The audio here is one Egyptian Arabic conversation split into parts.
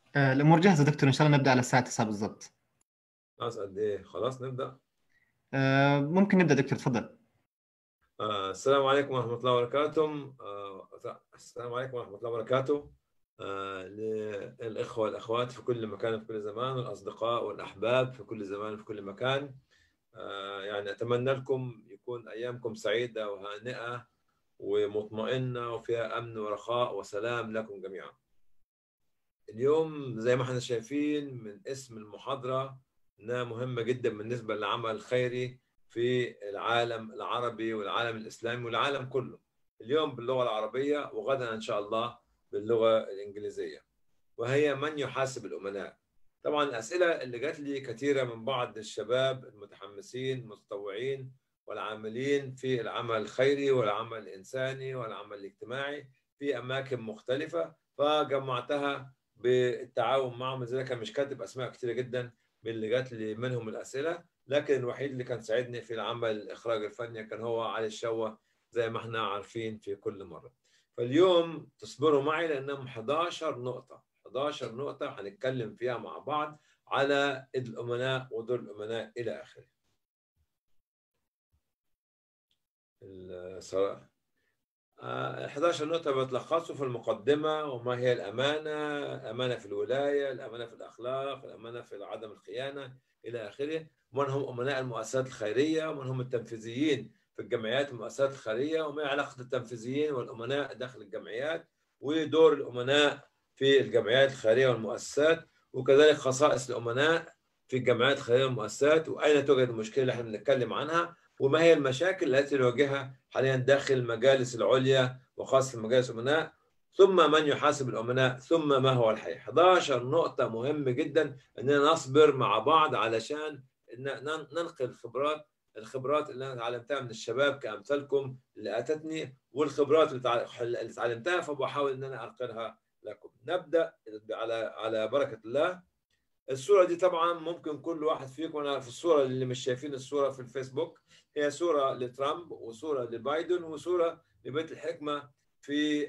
آه، الامور جاهزه دكتور ان شاء الله نبدا على الساعه 9 بالضبط ناقص قد ايه خلاص نبدا آه، ممكن نبدا دكتور تفضل آه السلام عليكم ورحمه الله وبركاته آه السلام عليكم ورحمه الله وبركاته آه للاخوه والاخوات في كل مكان وفي كل زمان والاصدقاء والاحباب في كل زمان وفي كل مكان آه يعني اتمنى لكم يكون ايامكم سعيده وهانئه ومطمئنه وفيها امن ورخاء وسلام لكم جميعا اليوم زي ما احنا شايفين من اسم المحاضرة انها مهمة جدا بالنسبة للعمل الخيري في العالم العربي والعالم الإسلامي والعالم كله اليوم باللغة العربية وغدا إن شاء الله باللغة الإنجليزية وهي من يحاسب الأمناء طبعا الأسئلة اللي جات لي كثيرة من بعض الشباب المتحمسين المتطوعين والعاملين في العمل الخيري والعمل الإنساني والعمل الاجتماعي في أماكن مختلفة فجمعتها بالتعاون معهم لذلك مش كاتب اسماء كثيره جدا من اللي جات لي منهم الاسئله لكن الوحيد اللي كان ساعدني في العمل الاخراج الفني كان هو علي الشوه زي ما احنا عارفين في كل مره فاليوم تصبروا معي لانهم 11 نقطه 11 نقطه هنتكلم فيها مع بعض على الامناء ودور الامناء الى اخره 11 نقطة بتلخصوا في المقدمة وما هي الأمانة، الأمانة في الولاية، الأمانة في الأخلاق، الأمانة في عدم الخيانة إلى آخره، ومن هم أمناء المؤسسات الخيرية، ومن هم التنفيذيين في الجمعيات والمؤسسات الخيرية، وما علاقة التنفيذيين والأمناء داخل الجمعيات، ودور الأمناء في الجمعيات الخيرية والمؤسسات، وكذلك خصائص الأمناء في الجمعيات الخيرية والمؤسسات، وأين توجد المشكلة اللي احنا بنتكلم عنها، وما هي المشاكل التي نواجهها حاليا داخل المجالس العليا وخاصة مجالس الأمناء ثم من يحاسب الأمناء ثم ما هو الحي 11 نقطة مهمة جدا أننا نصبر مع بعض علشان ننقل الخبرات الخبرات اللي أنا تعلمتها من الشباب كأمثالكم اللي أتتني والخبرات اللي تعلمتها فبحاول أن أنا أنقلها لكم نبدأ على على بركة الله الصورة دي طبعا ممكن كل واحد فيكم أنا في الصورة اللي مش شايفين الصورة في الفيسبوك هي صورة لترامب وصورة لبايدن وصورة لبيت الحكمة في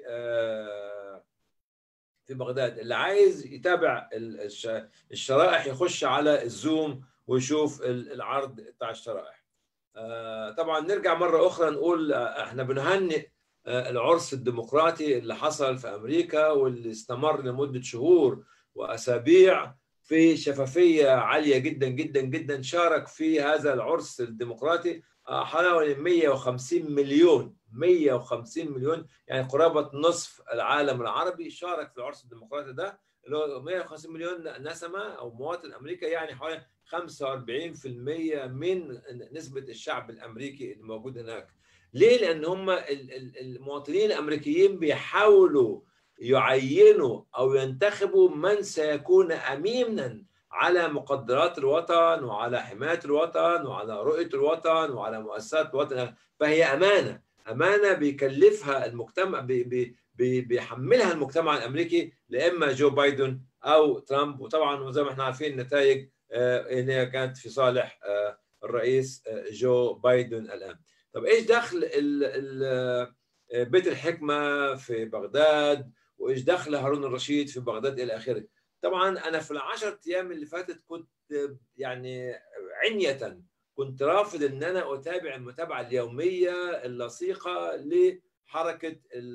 في بغداد اللي عايز يتابع الشرائح يخش على الزوم ويشوف العرض بتاع الشرائح طبعا نرجع مرة أخرى نقول احنا بنهنئ العرس الديمقراطي اللي حصل في أمريكا واللي استمر لمدة شهور وأسابيع في شفافية عالية جدا جدا جدا شارك في هذا العرس الديمقراطي حوالي 150 مليون 150 مليون يعني قرابة نصف العالم العربي شارك في العرس الديمقراطي ده اللي هو 150 مليون نسمة أو مواطن أمريكا يعني حوالي 45% من نسبة الشعب الأمريكي اللي موجود هناك ليه؟ لأن هم المواطنين الأمريكيين بيحاولوا يعينوا او ينتخبوا من سيكون امينا على مقدرات الوطن وعلى حمايه الوطن وعلى رؤيه الوطن وعلى مؤسسات الوطن فهي امانه امانه بيكلفها المجتمع بي بي بيحملها المجتمع الامريكي لاما جو بايدن او ترامب وطبعا زي ما احنا عارفين النتائج ان هي كانت في صالح الرئيس جو بايدن الان طب ايش دخل بيت الحكمه في بغداد وايش دخل هارون الرشيد في بغداد الى اخره طبعا انا في العشر ايام اللي فاتت كنت يعني عنيه كنت رافض ان انا اتابع المتابعه اليوميه اللصيقه لحركه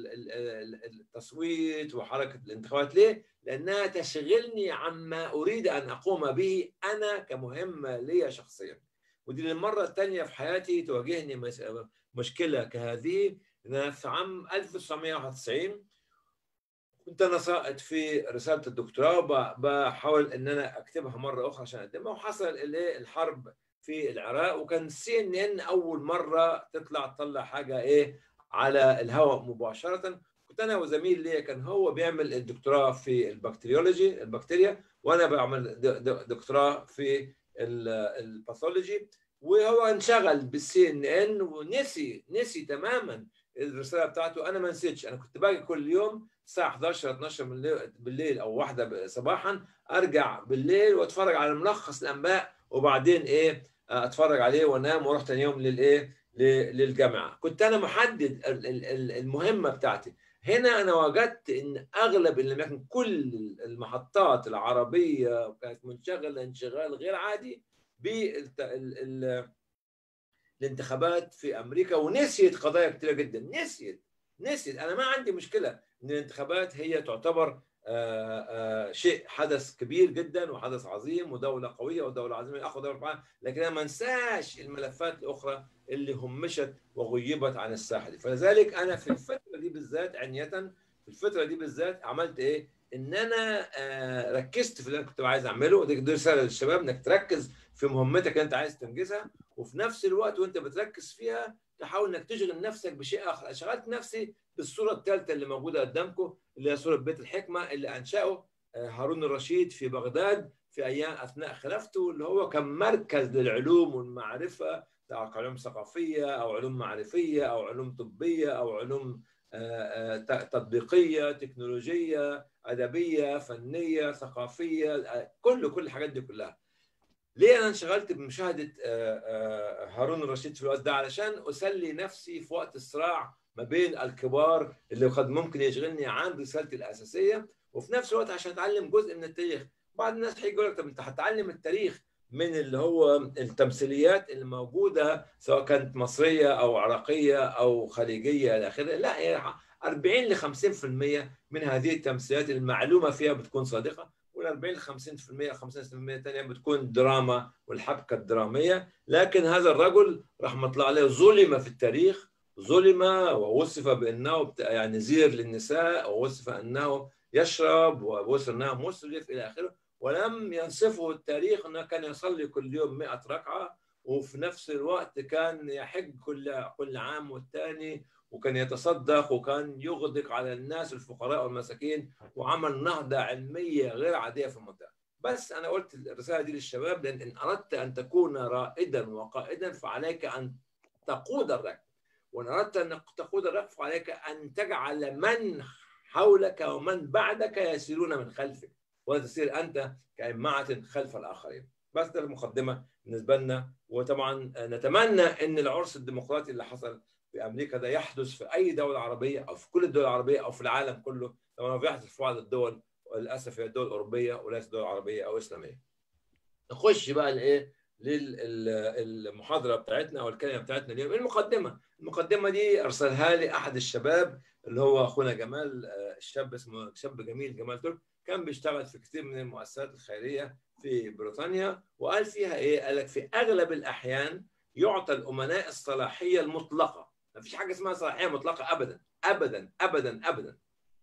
التصويت وحركه الانتخابات ليه؟ لانها تشغلني عما اريد ان اقوم به انا كمهمه لي شخصيا ودي للمره الثانيه في حياتي تواجهني مشكله كهذه ان في عام 1991 كنت انا ساقط في رساله الدكتوراه بحاول ان انا اكتبها مره اخرى عشان اقدمها وحصل الحرب في العراق وكان سي ان ان اول مره تطلع تطلع حاجه ايه على الهواء مباشره كنت انا وزميل ليا كان هو بيعمل الدكتوراه في البكتيريولوجي البكتيريا وانا بعمل دكتوراه في الباثولوجي وهو انشغل بالسي ان ان ونسي نسي تماما الرساله بتاعته انا ما نسيتش انا كنت باجي كل يوم الساعه 11 12 بالليل او واحدة صباحا ارجع بالليل واتفرج على ملخص الانباء وبعدين ايه اتفرج عليه وانام واروح ثاني يوم للايه للجامعه كنت انا محدد المهمه بتاعتي هنا انا وجدت ان اغلب ان لم يكن كل المحطات العربيه كانت منشغله انشغال غير عادي بالانتخابات في امريكا ونسيت قضايا كثيره جدا نسيت نسيت انا ما عندي مشكله ان الانتخابات هي تعتبر آآ آآ شيء حدث كبير جدا وحدث عظيم ودوله قويه ودوله عظيمه اخو دوله فعلا لكن انا ما انساش الملفات الاخرى اللي همشت وغيبت عن الساحه دي فلذلك انا في الفتره دي بالذات عنيه في الفتره دي بالذات عملت ايه؟ ان انا ركزت في اللي انا كنت عايز اعمله ودي رساله للشباب انك تركز في مهمتك اللي انت عايز تنجزها وفي نفس الوقت وانت بتركز فيها تحاول انك تشغل نفسك بشيء اخر شغلت نفسي بالصوره الثالثه اللي موجوده قدامكم اللي هي صوره بيت الحكمه اللي انشاه هارون الرشيد في بغداد في ايام اثناء خلافته اللي هو كان مركز للعلوم والمعرفه سواء علوم ثقافيه او علوم معرفيه او علوم طبيه او علوم تطبيقيه تكنولوجيه ادبيه فنيه ثقافيه كل كل الحاجات دي كلها ليه انا انشغلت بمشاهده هارون الرشيد في الوقت ده علشان اسلي نفسي في وقت الصراع ما بين الكبار اللي قد ممكن يشغلني عن رسالتي الاساسيه وفي نفس الوقت عشان اتعلم جزء من التاريخ بعض الناس هيجي يقول لك طب انت هتتعلم التاريخ من اللي هو التمثيليات اللي موجوده سواء كانت مصريه او عراقيه او خليجيه الى اخره لا هي 40 ل 50% من هذه التمثيليات المعلومه فيها بتكون صادقه وال 40 ل 50% 50% الثانيه بتكون دراما والحبكه الدراميه لكن هذا الرجل رحمه الله عليه ظلم في التاريخ ظلم ووصف بانه يعني زير للنساء ووصف انه يشرب ووصف انه مسرف الى اخره ولم ينصفه التاريخ انه كان يصلي كل يوم 100 ركعه وفي نفس الوقت كان يحج كل كل عام والثاني وكان يتصدق وكان يغدق على الناس الفقراء والمساكين وعمل نهضه علميه غير عاديه في المنطقه بس انا قلت الرساله دي للشباب لان ان اردت ان تكون رائدا وقائدا فعليك ان تقود الركب وان اردت ان تقود الركب فعليك ان تجعل من حولك ومن بعدك يسيرون من خلفك ولا تسير انت كإمعة خلف الاخرين بس ده المقدمه بالنسبه لنا وطبعا نتمنى ان العرس الديمقراطي اللي حصل في امريكا ده يحدث في اي دوله عربيه او في كل الدول العربيه او في العالم كله لما بيحدث في بعض الدول وللاسف هي الدول الاوروبيه وليست دول عربيه او اسلاميه. نخش بقى لايه؟ للمحاضره بتاعتنا او الكلمه بتاعتنا اليوم المقدمه، المقدمه دي ارسلها لي احد الشباب اللي هو اخونا جمال الشاب اسمه شاب جميل جمال ترك كان بيشتغل في كثير من المؤسسات الخيريه في بريطانيا وقال فيها ايه؟ قال لك في اغلب الاحيان يعطى الامناء الصلاحيه المطلقه ما فيش حاجه اسمها صلاحيه مطلقه ابدا ابدا ابدا ابدا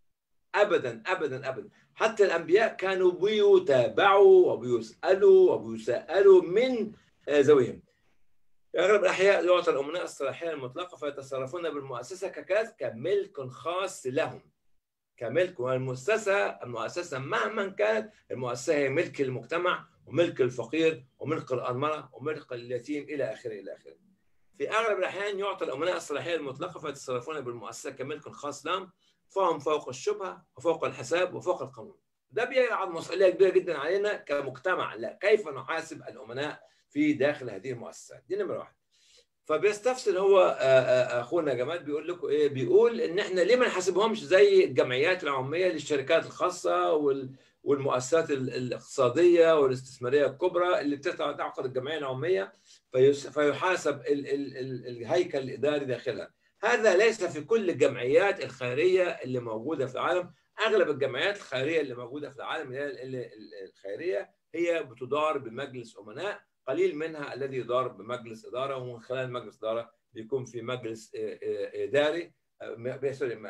ابدا ابدا ابدا حتى الانبياء كانوا بيتابعوا وبيسالوا وبيسالوا من ذويهم في اغلب الاحياء يعطى الامناء الصلاحيه المطلقه فيتصرفون بالمؤسسه ككاس كملك خاص لهم كملك والمؤسسه المؤسسه مهما كانت المؤسسه هي ملك المجتمع وملك الفقير وملك الارمله وملك اليتيم الى اخره الى اخره. في اغلب الاحيان يعطى الامناء الصلاحيه المطلقه فيتصرفون بالمؤسسه كملك خاص لهم فهم فوق الشبهه وفوق الحساب وفوق القانون. ده بيجعل مسؤوليه كبيره جدا علينا كمجتمع لا كيف نحاسب الامناء في داخل هذه المؤسسات دي نمره واحد. فبيستفسر هو اخونا جمال بيقول لكم ايه بيقول ان احنا ليه ما نحاسبهمش زي الجمعيات العموميه للشركات الخاصه وال والمؤسسات الاقتصاديه والاستثماريه الكبرى اللي بتعقد الجمعيه العموميه فيحاسب ال ال ال الهيكل الاداري داخلها. هذا ليس في كل الجمعيات الخيريه اللي موجوده في العالم، اغلب الجمعيات الخيريه اللي موجوده في العالم اللي الخيريه هي بتدار بمجلس امناء قليل منها الذي يدار بمجلس اداره ومن خلال مجلس اداره بيكون في مجلس اداري سوري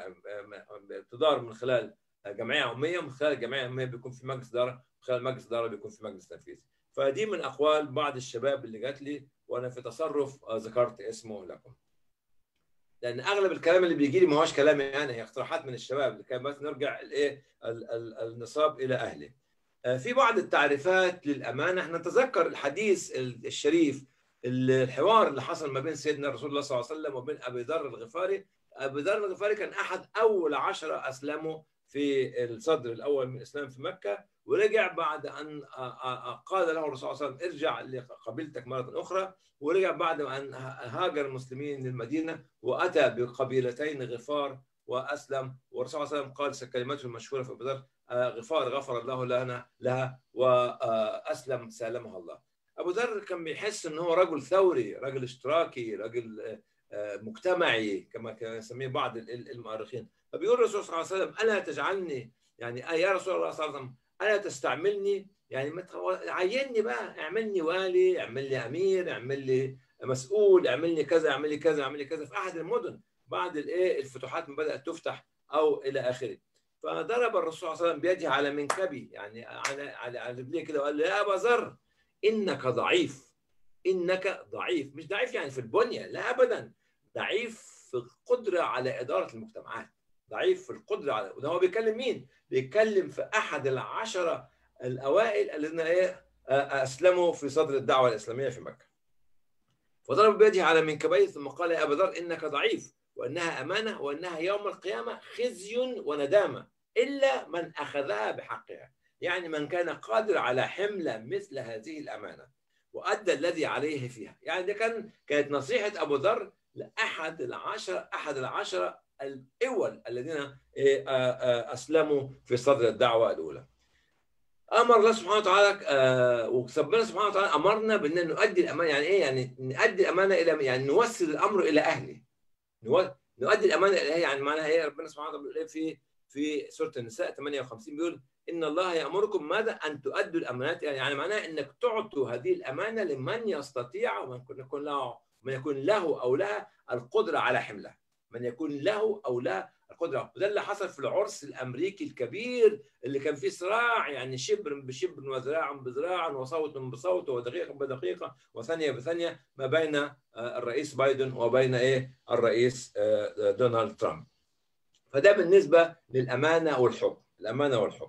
تدار من خلال جمعيه عموميه من خلال الجمعيه العموميه بيكون في مجلس اداره من خلال مجلس اداره بيكون في مجلس تنفيذي فدي من اقوال بعض الشباب اللي جات لي وانا في تصرف ذكرت اسمه لكم لان اغلب الكلام اللي بيجي لي ما هوش كلامي انا هي اقتراحات من الشباب لكي بس نرجع الايه النصاب الى اهله في بعض التعريفات للامانه احنا نتذكر الحديث الشريف الحوار اللي حصل ما بين سيدنا رسول الله صلى الله عليه وسلم وبين ابي ذر الغفاري ابي ذر الغفاري كان احد اول عشرة اسلموا في الصدر الاول من الاسلام في مكه ورجع بعد ان قال له الرسول صلى الله عليه وسلم ارجع لقبيلتك مره اخرى ورجع بعد ان هاجر المسلمين للمدينه واتى بقبيلتين غفار واسلم والرسول صلى الله عليه وسلم قال كلمته المشهوره في ابو ذر غفار غفر الله لنا لها واسلم سالمها الله. ابو ذر كان بيحس ان هو رجل ثوري، رجل اشتراكي، رجل مجتمعي كما كان يسميه بعض المؤرخين، فبيقول الرسول صلى الله عليه وسلم الا تجعلني يعني يا رسول الله صلى الله عليه وسلم الا تستعملني يعني ما عيني بقى اعملني والي، اعمل لي امير، اعمل لي مسؤول، اعمل لي كذا، اعمل لي كذا، اعمل لي كذا في احد المدن بعد الايه الفتوحات ما بدات تفتح او الى اخره. فضرب الرسول صلى الله عليه وسلم بيده على منكبي يعني على على على رجليه كده وقال له يا ابا ذر انك ضعيف انك ضعيف مش ضعيف يعني في البنيه لا ابدا ضعيف في القدره على اداره المجتمعات ضعيف في القدره على وده هو بيتكلم مين؟ بيتكلم في احد العشره الاوائل الذين ايه اسلموا في صدر الدعوه الاسلاميه في مكه. فضرب بيده على منكبيه ثم قال يا ابا ذر انك ضعيف وانها امانه وانها يوم القيامه خزي وندامه الا من اخذها بحقها يعني من كان قادر على حمل مثل هذه الامانه وادى الذي عليه فيها يعني ده كان كانت نصيحه ابو ذر لاحد العشره احد العشره الاول الذين اسلموا في صدر الدعوه الاولى امر الله سبحانه وتعالى وربنا سبحانه وتعالى امرنا بان نؤدي الامانه يعني ايه يعني نؤدي الامانه الى يعني نوصل الامر الى اهله نؤدي الامانه الى يعني معناها ايه ربنا سبحانه وتعالى بيقول في في سوره النساء 58 بيقول ان الله يامركم ماذا ان تؤدوا الامانات يعني معناها انك تعطوا هذه الامانه لمن يستطيع ومن يكون له من يكون له او لها القدره على حملها من يكون له او لها القدره وده اللي حصل في العرس الامريكي الكبير اللي كان فيه صراع يعني شبر بشبر وذراع بذراع وصوت بصوت ودقيقه بدقيقه وثانيه بثانيه ما بين الرئيس بايدن وبين ايه الرئيس دونالد ترامب فده بالنسبه للامانه والحكم الامانه والحكم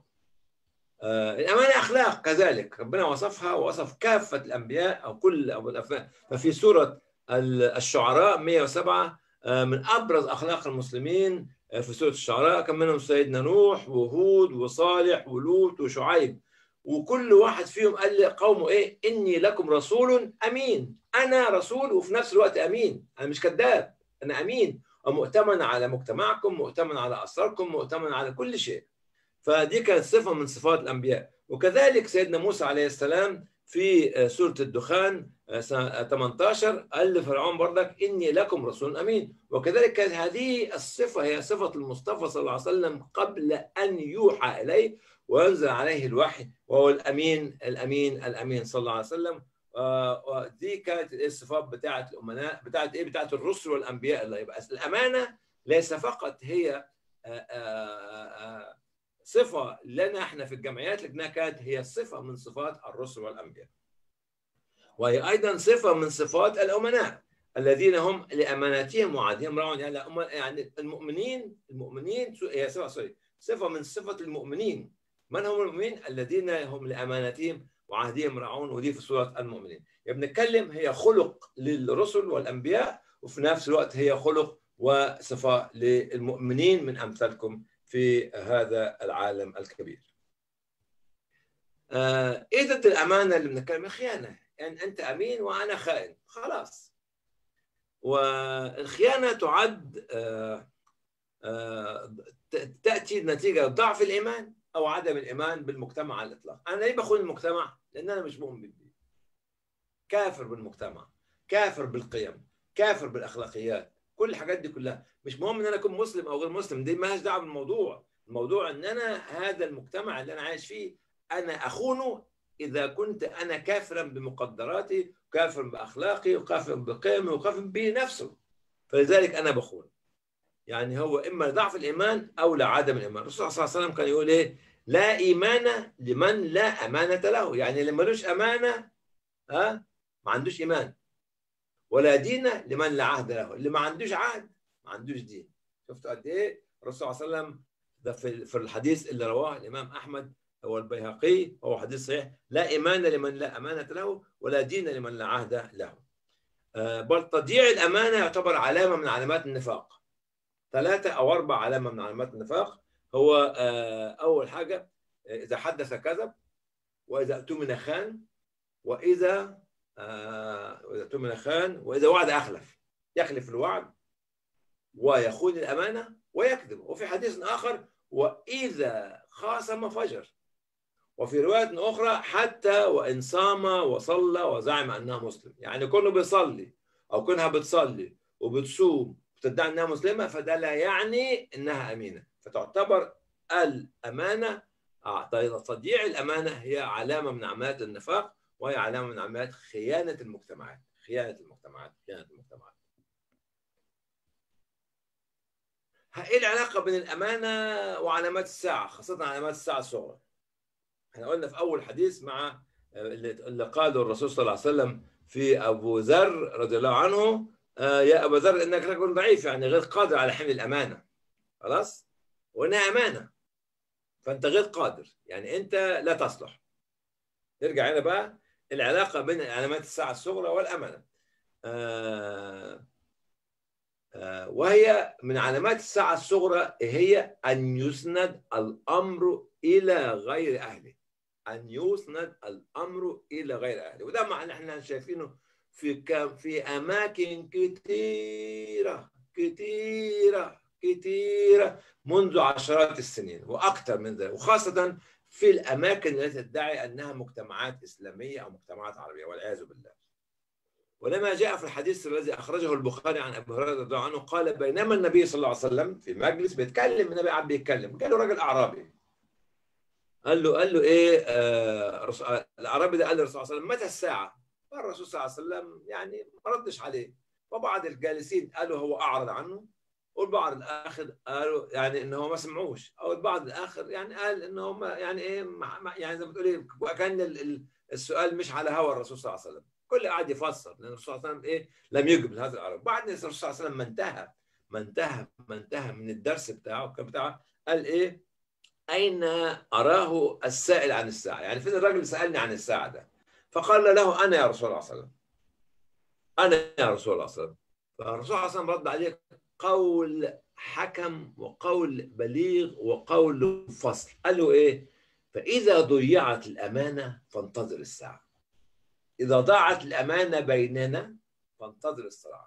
الامانه اخلاق كذلك ربنا وصفها ووصف كافه الانبياء او كل أو الافلام ففي سوره الشعراء 107 من ابرز اخلاق المسلمين في سوره الشعراء كان منهم سيدنا نوح وهود وصالح ولوط وشعيب وكل واحد فيهم قال لقومه ايه اني لكم رسول امين انا رسول وفي نفس الوقت امين انا مش كذاب انا امين ومؤتمن على مجتمعكم مؤتمن على اسراركم مؤتمن على كل شيء فدي كانت صفه من صفات الانبياء وكذلك سيدنا موسى عليه السلام في سوره الدخان 18 قال لفرعون بردك اني لكم رسول امين وكذلك كانت هذه الصفه هي صفه المصطفى صلى الله عليه وسلم قبل ان يوحى اليه وينزل عليه الوحي وهو الامين الامين الامين صلى الله عليه وسلم ودي كانت الصفات بتاعه الامناء بتاعه ايه بتاعه الرسل والانبياء اللي يبقى الامانه ليس فقط هي صفه لنا احنا في الجمعيات لكنها كانت هي صفه من صفات الرسل والانبياء وهي ايضا صفه من صفات الامناء الذين هم لاماناتهم وعهدهم راعون يعني يعني المؤمنين المؤمنين هي صفه سوري صفه من صفه المؤمنين من هم المؤمنين الذين هم لاماناتهم وعهدهم راعون ودي في سوره المؤمنين يعني بنتكلم هي خلق للرسل والانبياء وفي نفس الوقت هي خلق وصفه للمؤمنين من امثالكم في هذا العالم الكبير. آه ايه ضد الامانه اللي بنتكلم الخيانه يعني انت امين وانا خائن خلاص والخيانه تعد آه آه تاتي نتيجه ضعف الايمان او عدم الايمان بالمجتمع على الاطلاق انا ليه بخون المجتمع لان انا مش مؤمن بيه كافر بالمجتمع كافر بالقيم كافر بالاخلاقيات كل الحاجات دي كلها مش مهم ان انا اكون مسلم او غير مسلم دي ما دعوه بالموضوع الموضوع ان انا هذا المجتمع اللي انا عايش فيه انا اخونه اذا كنت انا كافرا بمقدراتي كافر باخلاقي وكافر بقيمي وكافر بنفسه فلذلك انا بخون يعني هو اما ضعف الايمان او لعدم الايمان الرسول صلى الله عليه وسلم كان يقول ايه لا ايمان لمن لا امانه له يعني اللي ملوش امانه ها ما عندوش ايمان ولا دين لمن لا عهد له اللي ما عندوش عهد ما عندوش دين شفتوا قد ايه الرسول صلى الله عليه وسلم ده في في الحديث اللي رواه الامام احمد هو البيهقي هو حديث صحيح لا ايمان لمن لا امانه له ولا دين لمن لا عهد له بل تضييع الامانه يعتبر علامه من علامات النفاق ثلاثه او اربع علامه من علامات النفاق هو اول حاجه اذا حدث كذب واذا اؤتمن خان واذا واذا اؤتمن خان واذا وعد اخلف يخلف الوعد ويخون الامانه ويكذب وفي حديث اخر واذا خاصم فجر وفي روايه اخرى حتى وان صام وصلى وزعم انها مسلم يعني كونه بيصلي او كونها بتصلي وبتصوم وتدعي انها مسلمه فده لا يعني انها امينه فتعتبر الامانه تضييع الامانه هي علامه من علامات النفاق وهي علامه من علامات خيانه المجتمعات خيانه المجتمعات خيانه المجتمعات ايه العلاقه بين الامانه وعلامات الساعه خاصه علامات الساعه الصغرى احنا قلنا في اول حديث مع اللي قاله الرسول صلى الله عليه وسلم في ابو ذر رضي الله عنه يا ابا ذر انك رجل ضعيف يعني غير قادر على حمل الامانه خلاص وانها امانه فانت غير قادر يعني انت لا تصلح نرجع هنا بقى العلاقه بين علامات الساعه الصغرى والامانه آه آه وهي من علامات الساعه الصغرى هي ان يسند الامر الى غير اهله ان يسند الامر الى غير اهله وده معنى احنا شايفينه في كم في اماكن كثيره كثيره كثيره منذ عشرات السنين واكثر من ذلك وخاصه في الاماكن التي تدعي انها مجتمعات اسلاميه او مجتمعات عربيه والعياذ بالله. ولما جاء في الحديث الذي اخرجه البخاري عن ابي هريره رضي الله عنه قال بينما النبي صلى الله عليه وسلم في مجلس بيتكلم النبي قاعد بيتكلم قال له راجل اعرابي قال له قال له ايه آه الاعرابي ده قال للرسول صلى الله عليه وسلم متى الساعه؟ فالرسول صلى الله عليه وسلم يعني ما ردش عليه وبعض الجالسين قالوا هو اعرض عنه والبعض الاخر قالوا يعني ان هو ما سمعوش او البعض الاخر يعني قال ان هم يعني ايه يعني زي ما بتقولي كان السؤال مش على هوى الرسول صلى الله عليه وسلم كل قاعد يفسر لان الرسول صلى الله عليه وسلم ايه لم يجب لهذا العرب بعد الرسول صلى الله عليه وسلم ما انتهى ما انتهى ما انتهى من الدرس بتاعه كان بتاعه قال ايه اين اراه السائل عن الساعه يعني فين الراجل اللي سالني عن الساعه ده فقال له انا يا رسول الله صلى الله عليه وسلم انا يا رسول الله صلى الله عليه وسلم فالرسول صلى الله عليه وسلم رد عليه قول حكم وقول بليغ وقول فصل قال له ايه فاذا ضيعت الامانه فانتظر الساعه اذا ضاعت الامانه بيننا فانتظر الصراع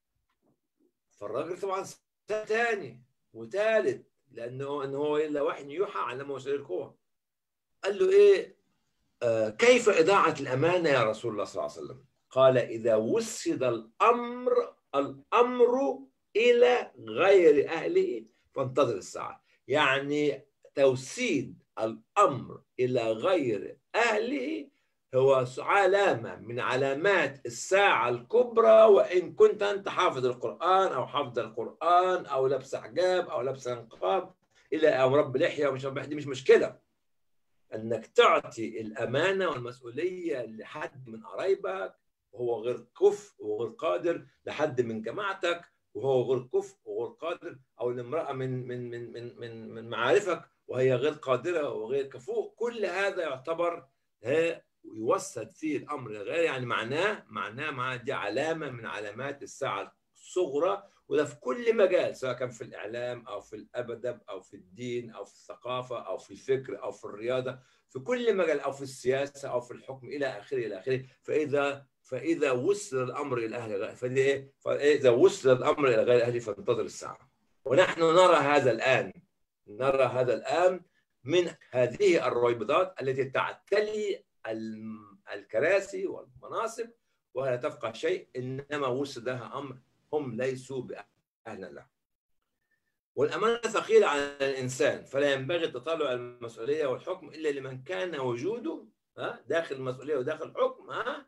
فالراجل طبعا ثاني وثالث لانه انه هو الا وحي يوحى علمه شديد القوه قال له ايه آه كيف اضاعه الامانه يا رسول الله صلى الله عليه وسلم قال اذا وسد الامر الامر الى غير اهله فانتظر الساعه يعني توسيد الامر الى غير اهله هو علامه من علامات الساعه الكبرى وان كنت انت حافظ القران او حافظ القران او لابس حجاب او لابس نقاب الى او رب لحيه ومش رب دي مش مشكله انك تعطي الامانه والمسؤوليه لحد من قرايبك وهو غير كفء وغير قادر لحد من جماعتك وهو غير كفء وغير قادر او لامراه من من من من من, من معارفك وهي غير قادره وغير كفؤ كل هذا يعتبر يوسد فيه الامر غير يعني معناه معناه مع دي علامه من علامات الساعه الصغرى وده في كل مجال سواء كان في الاعلام او في الادب او في الدين او في الثقافه او في الفكر او في الرياضه في كل مجال او في السياسه او في الحكم الى اخره الى اخره فاذا فاذا وصل الامر الى اهل فدي ايه؟ فاذا وصل الامر الى غير اهله فانتظر الساعه ونحن نرى هذا الان نرى هذا الان من هذه الرويبضات التي تعتلي الكراسي والمناصب ولا تفقه شيء انما وسدها امر هم ليسوا باهل له. والامانه ثقيله على الانسان فلا ينبغي تطلع المسؤوليه والحكم الا لمن كان وجوده داخل المسؤوليه وداخل الحكم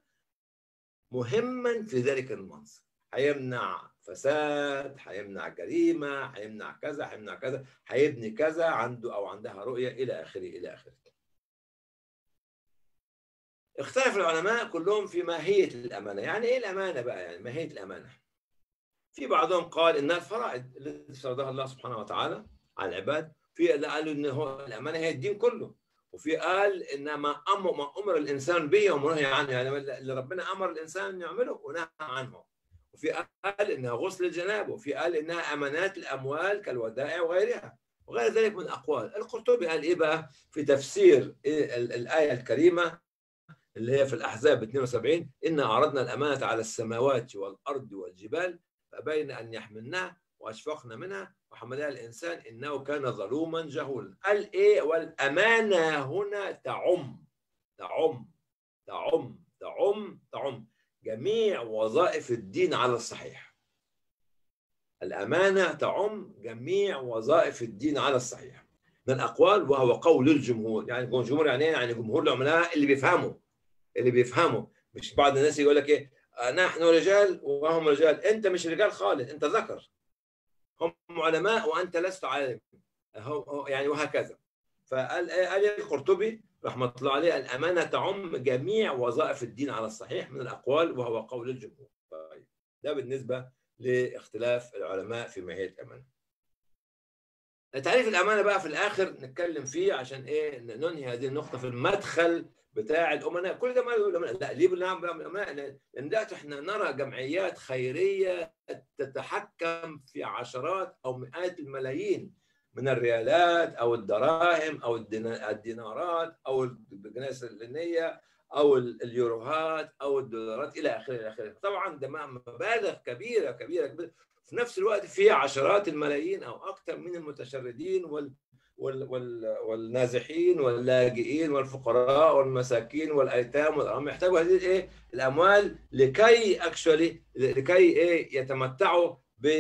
مهما في ذلك المنصب هيمنع فساد هيمنع جريمه هيمنع كذا هيمنع كذا هيبني كذا عنده او عندها رؤيه الى اخره الى اخره اختلف العلماء كلهم في ماهيه الامانه يعني ايه الامانه بقى يعني ماهيه الامانه في بعضهم قال انها الفرائض التي فرضها الله سبحانه وتعالى على العباد في اللي قالوا ان هو الامانه هي الدين كله وفي قال ان ما امر ما امر الانسان به ومنهي عنه يعني اللي ربنا امر الانسان ان يعمله ونهى عنه وفي قال انها غسل الجنابه وفي قال انها امانات الاموال كالودائع وغيرها وغير ذلك من اقوال القرطبي قال ايه بقى في تفسير الايه الكريمه اللي هي في الاحزاب 72 ان عرضنا الامانه على السماوات والارض والجبال فبين ان يحملنها واشفقنا منها وحملها الانسان انه كان ظلوما جهولا قال ايه والامانه هنا تعم تعم تعم تعم تعم جميع وظائف الدين على الصحيح الامانه تعم جميع وظائف الدين على الصحيح من الاقوال وهو قول الجمهور يعني الجمهور يعني ايه يعني جمهور العملاء اللي بيفهموا اللي بيفهموا مش بعض الناس يقول لك ايه نحن رجال وهم رجال انت مش رجال خالص انت ذكر هم علماء وانت لست عالم يعني وهكذا فقال قال القرطبي رحمه الله عليه الامانه تعم جميع وظائف الدين على الصحيح من الاقوال وهو قول الجمهور طيب ده بالنسبه لاختلاف العلماء في ماهيه الامانه تعريف الامانه بقى في الاخر نتكلم فيه عشان ايه ننهي هذه النقطه في المدخل بتاع الامناء كل ده ما لا ليه بنعمل الامناء لان دلوقتي احنا نرى جمعيات خيريه تتحكم في عشرات او مئات الملايين من الريالات او الدراهم او الدينارات او الجنيه اللينيه او اليوروهات او الدولارات الى اخره الى اخره طبعا ده مبالغ كبيره كبيره كبيره في نفس الوقت في عشرات الملايين او اكثر من المتشردين وال وال وال والنازحين واللاجئين والفقراء والمساكين والايتام والارامل يحتاجوا هذه الايه الاموال لكي اكشولي لكي ايه يتمتعوا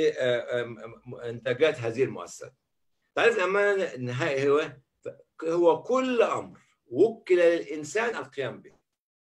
بانتاجات هذه المؤسسات. تعريف الامانه النهائي هو هو كل امر وكل للانسان القيام به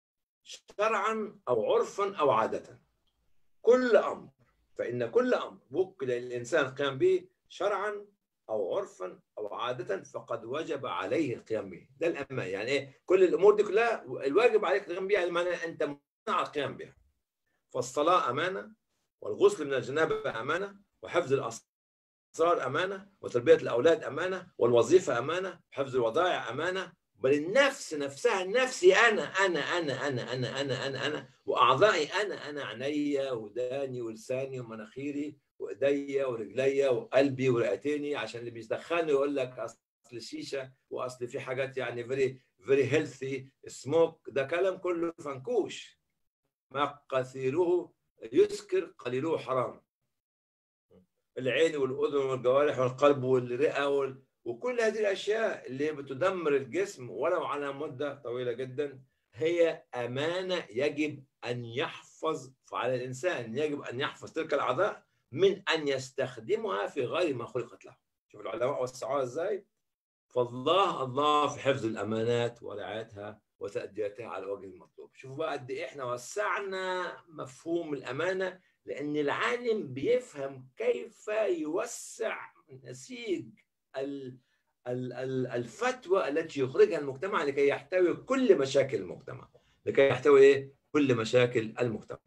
شرعا او عرفا او عاده. كل امر فان كل امر وكل للانسان القيام به شرعا او عرفا او عاده فقد وجب عليه القيام به ده الامان يعني ايه كل الامور دي كلها الواجب عليك القيام بها يعني انت ممنوع القيام بها فالصلاه امانه والغسل من الجنابه امانه وحفظ الاسرار امانه وتربيه الاولاد امانه والوظيفه امانه وحفظ الودائع امانه بل النفس نفسها نفسي انا انا انا انا انا انا انا انا واعضائي انا انا عيني وداني ولساني ومناخيري وايديا ورجليا وقلبي ورئتيني عشان اللي بيدخلني يقول لك اصل الشيشه واصل في حاجات يعني فيري فيري هيلثي سموك ده كلام كله فنكوش ما كثيره يسكر قليله حرام العين والاذن والجوارح والقلب والرئه وال... وكل هذه الاشياء اللي بتدمر الجسم ولو على مده طويله جدا هي امانه يجب ان يحفظ فعلى الانسان يجب ان يحفظ تلك الاعضاء من ان يستخدمها في غير ما خلقت له شوف العلماء وسعوها ازاي فالله الله في حفظ الامانات ورعايتها وتاديتها على وجه المطلوب شوفوا بقى قد ايه احنا وسعنا مفهوم الامانه لان العالم بيفهم كيف يوسع نسيج الفتوى التي يخرجها المجتمع لكي يحتوي كل مشاكل المجتمع لكي يحتوي ايه كل مشاكل المجتمع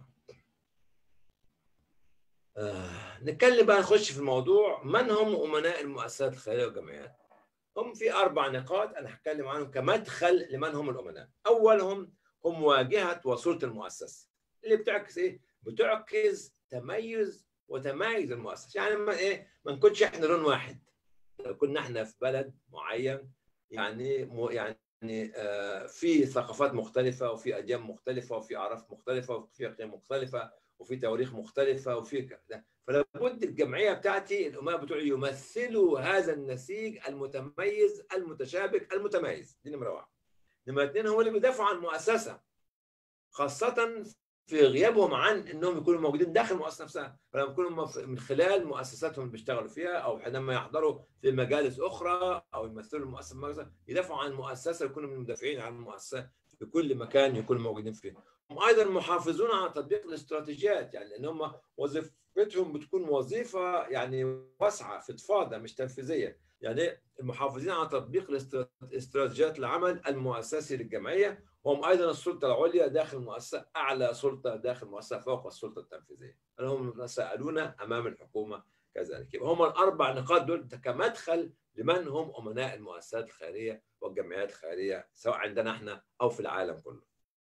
آه. نتكلم بقى نخش في الموضوع من هم امناء المؤسسات الخيريه والجمعيات هم في اربع نقاط انا هتكلم عنهم كمدخل لمن هم الامناء اولهم هم واجهه وصوره المؤسسه اللي بتعكس ايه بتعكس تميز وتمايز المؤسسه يعني ما ايه ما نكونش احنا لون واحد لو كنا احنا في بلد معين يعني مو يعني آه في ثقافات مختلفه وفي اديان مختلفه وفي اعراف مختلفه وفي قيم مختلفه وفي تواريخ مختلفه وفي كذا فلا بد الجمعيه بتاعتي الامراء بتوعي يمثلوا هذا النسيج المتميز المتشابك المتميز دي نمره واحد نمره اثنين هم اللي بيدافعوا عن المؤسسه خاصه في غيابهم عن انهم يكونوا موجودين داخل المؤسسه نفسها فلما يكونوا من خلال مؤسساتهم اللي بيشتغلوا فيها او حينما يحضروا في مجالس اخرى او يمثلوا المؤسسه يدافعوا عن المؤسسه يكونوا من المدافعين عن المؤسسه في كل مكان يكونوا موجودين فيه هم ايضا محافظون على تطبيق الاستراتيجيات يعني ان هم وظيفتهم بتكون وظيفه يعني واسعه فضفاضه مش تنفيذيه يعني المحافظين على تطبيق استراتيجيات العمل المؤسسي للجمعيه وهم ايضا السلطه العليا داخل المؤسسه اعلى سلطه داخل المؤسسه فوق السلطه التنفيذيه هم سالون امام الحكومه كذلك يبقى هم الاربع نقاط دول كمدخل لمن هم امناء المؤسسات الخيريه والجمعيات الخيريه سواء عندنا احنا او في العالم كله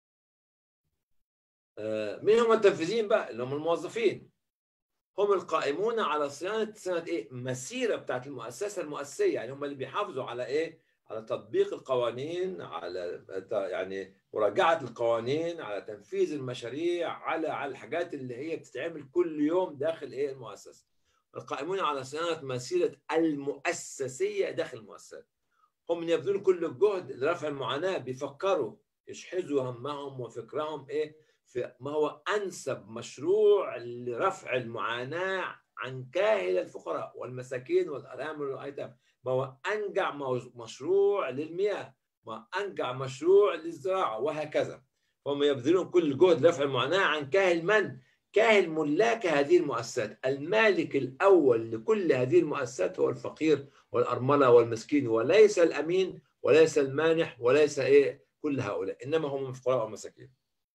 مين هم التنفيذيين بقى اللي هم الموظفين هم القائمون على صيانه سنه ايه مسيره بتاعت المؤسسه المؤسسيه يعني هم اللي بيحافظوا على ايه على تطبيق القوانين على يعني مراجعه القوانين على تنفيذ المشاريع على على الحاجات اللي هي بتتعمل كل يوم داخل ايه المؤسسه القائمون على صيانه مسيره المؤسسيه داخل المؤسسات هم يبذلون كل الجهد لرفع المعاناه بيفكروا يشحذوا همهم وفكرهم ايه في ما هو انسب مشروع لرفع المعاناه عن كاهل الفقراء والمساكين والارامل والايتام ما هو انجع مشروع للمياه ما انجع مشروع للزراعه وهكذا هم يبذلون كل جهد لرفع المعاناه عن كاهل من؟ كاهل ملاك هذه المؤسسات المالك الاول لكل هذه المؤسسات هو الفقير والارمله والمسكين وليس الامين وليس المانح وليس ايه كل هؤلاء انما هم الفقراء والمساكين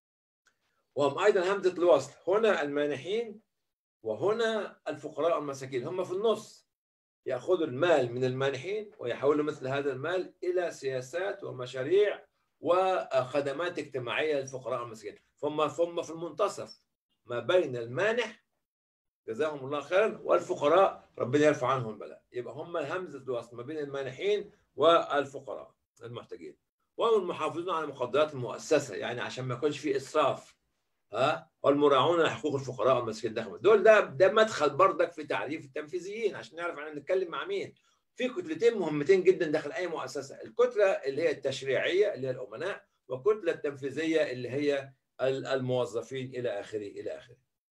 وهم ايضا همزه الوصل هنا المانحين وهنا الفقراء والمساكين هم في النص ياخذوا المال من المانحين ويحولوا مثل هذا المال الى سياسات ومشاريع وخدمات اجتماعيه للفقراء والمساكين فهم هم في المنتصف ما بين المانح جزاهم الله خيرا والفقراء ربنا يرفع عنهم البلاء يبقى هم همزه الوصل ما بين المانحين والفقراء المحتاجين وهم المحافظون على مقدرات المؤسسه يعني عشان ما يكونش في اسراف ها والمراعون لحقوق الفقراء والمساكين داخل دول ده ده مدخل بردك في تعريف التنفيذيين عشان نعرف احنا بنتكلم مع مين في كتلتين مهمتين جدا داخل اي مؤسسه الكتله اللي هي التشريعيه اللي هي الامناء والكتله التنفيذيه اللي هي الموظفين الى اخره الى اخره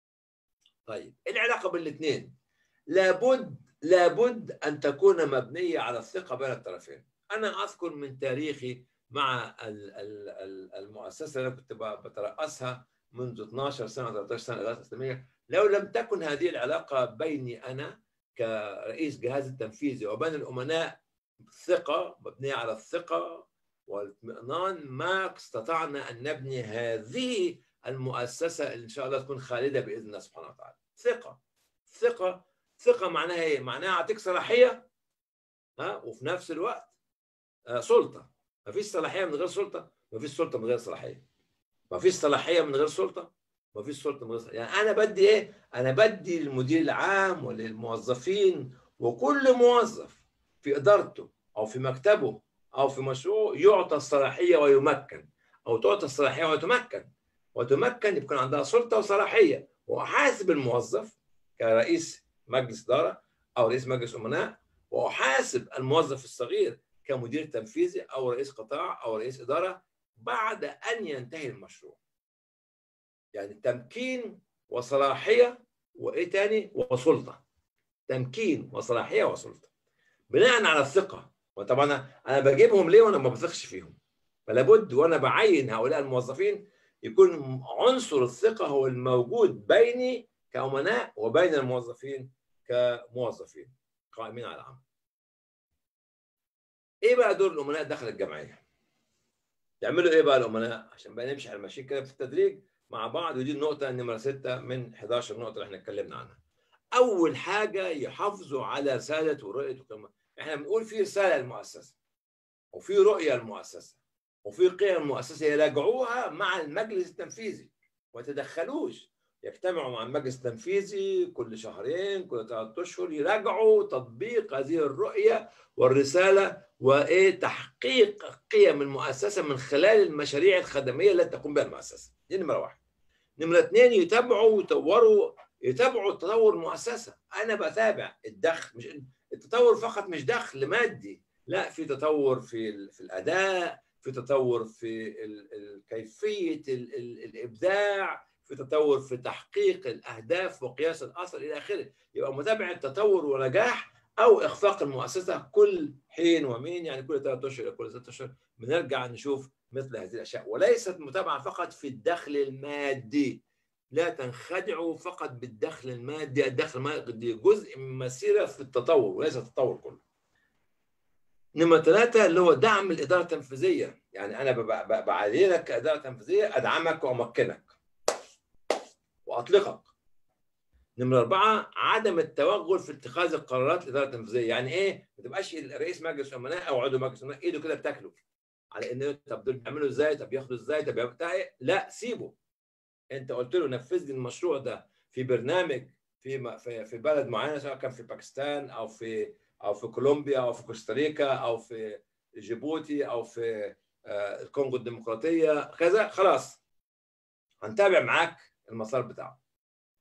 طيب ايه العلاقه بين الاثنين لابد لابد ان تكون مبنيه على الثقه بين الطرفين انا اذكر من تاريخي مع المؤسسه اللي كنت بترأسها منذ 12 سنه 13 سنه اغاثه اسلاميه لو لم تكن هذه العلاقه بيني انا كرئيس جهاز التنفيذي وبين الامناء ثقه مبنيه على الثقه والاطمئنان ما استطعنا ان نبني هذه المؤسسه اللي ان شاء الله تكون خالده باذن الله سبحانه وتعالى ثقه ثقه ثقه معناها ايه معناها اعطيك صلاحيه ها وفي نفس الوقت آه سلطه ما فيش صلاحيه من غير سلطه ما فيش سلطه من غير صلاحيه ما فيش صلاحيه من غير سلطه ما فيش سلطه من غير صلاحية. يعني انا بدي ايه انا بدي للمدير العام وللموظفين وكل موظف في ادارته او في مكتبه او في مشروع يعطى الصلاحيه ويمكن او تعطى الصلاحيه ويتمكن وتمكن يكون عندها سلطه وصلاحيه واحاسب الموظف كرئيس مجلس اداره او رئيس مجلس امناء واحاسب الموظف الصغير كمدير تنفيذي او رئيس قطاع او رئيس اداره بعد ان ينتهي المشروع يعني تمكين وصلاحيه وايه تاني وسلطه تمكين وصلاحيه وسلطه بناء على الثقه وطبعا انا بجيبهم ليه وانا ما بثقش فيهم فلا بد وانا بعين هؤلاء الموظفين يكون عنصر الثقه هو الموجود بيني كامناء وبين الموظفين كموظفين قائمين على العمل ايه بقى دور الامناء داخل الجمعيه يعملوا ايه بقى الامناء عشان بقى نمشي على ماشيين كده في التدريج مع بعض ودي النقطه نمره 6 من 11 نقطه اللي احنا اتكلمنا عنها اول حاجه يحافظوا على رساله ورؤيه وكلمه احنا بنقول في رساله للمؤسسه وفي رؤيه للمؤسسه وفي قيم المؤسسه يراجعوها مع المجلس التنفيذي وما يتدخلوش يجتمعوا مع المجلس التنفيذي كل شهرين كل ثلاثة اشهر يراجعوا تطبيق هذه الرؤيه والرساله وايه تحقيق قيم المؤسسه من خلال المشاريع الخدميه التي تقوم بها المؤسسه دي نمره واحد نمره اثنين يتابعوا ويطوروا يتابعوا تطور المؤسسه انا بتابع الدخل مش التطور فقط مش دخل مادي لا في تطور في في الاداء في تطور في كيفيه الابداع في تطور في تحقيق الاهداف وقياس الاثر الى اخره يبقى متابعه تطور ونجاح او اخفاق المؤسسه كل حين ومين يعني كل ثلاث اشهر كل ست اشهر بنرجع نشوف مثل هذه الاشياء وليست متابعه فقط في الدخل المادي لا تنخدعوا فقط بالدخل المادي الدخل المادي جزء من مسيره في التطور وليس التطور كله نمرة ثلاثة اللي هو دعم الإدارة التنفيذية يعني أنا بعينك كإدارة تنفيذية أدعمك وأمكنك وأطلقك نمرة أربعة عدم التوغل في اتخاذ القرارات الإدارة التنفيذية يعني إيه ما تبقاش رئيس مجلس أمناء أو عضو مجلس أمناء إيده كده بتاكله على إن طب دول بيعملوا إزاي طب ياخدوا إزاي طب بتاع إيه لا سيبه أنت قلت له نفذ لي المشروع ده في برنامج في في بلد معينة سواء كان في باكستان أو في او في كولومبيا او في كوستاريكا او في جيبوتي او في الكونغو الديمقراطيه كذا خلاص هنتابع معاك المسار بتاعه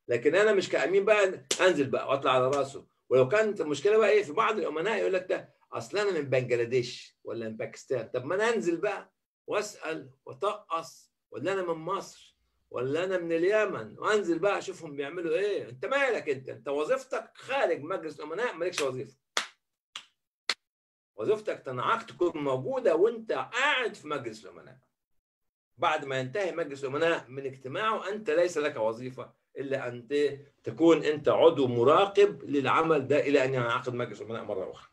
لكن انا مش كامين بقى انزل بقى واطلع على راسه ولو كانت المشكله بقى ايه في بعض الامناء يقول لك ده اصل انا من بنجلاديش ولا من باكستان طب ما انا انزل بقى واسال وطقص ولا انا من مصر ولا انا من اليمن وانزل بقى اشوفهم بيعملوا ايه انت مالك انت انت وظيفتك خارج مجلس الامناء مالكش وظيفه وظيفتك تنعك تكون موجوده وانت قاعد في مجلس الامناء بعد ما ينتهي مجلس الامناء من اجتماعه انت ليس لك وظيفه الا ان تكون انت عضو مراقب للعمل ده الى ان ينعقد مجلس الامناء مره اخرى.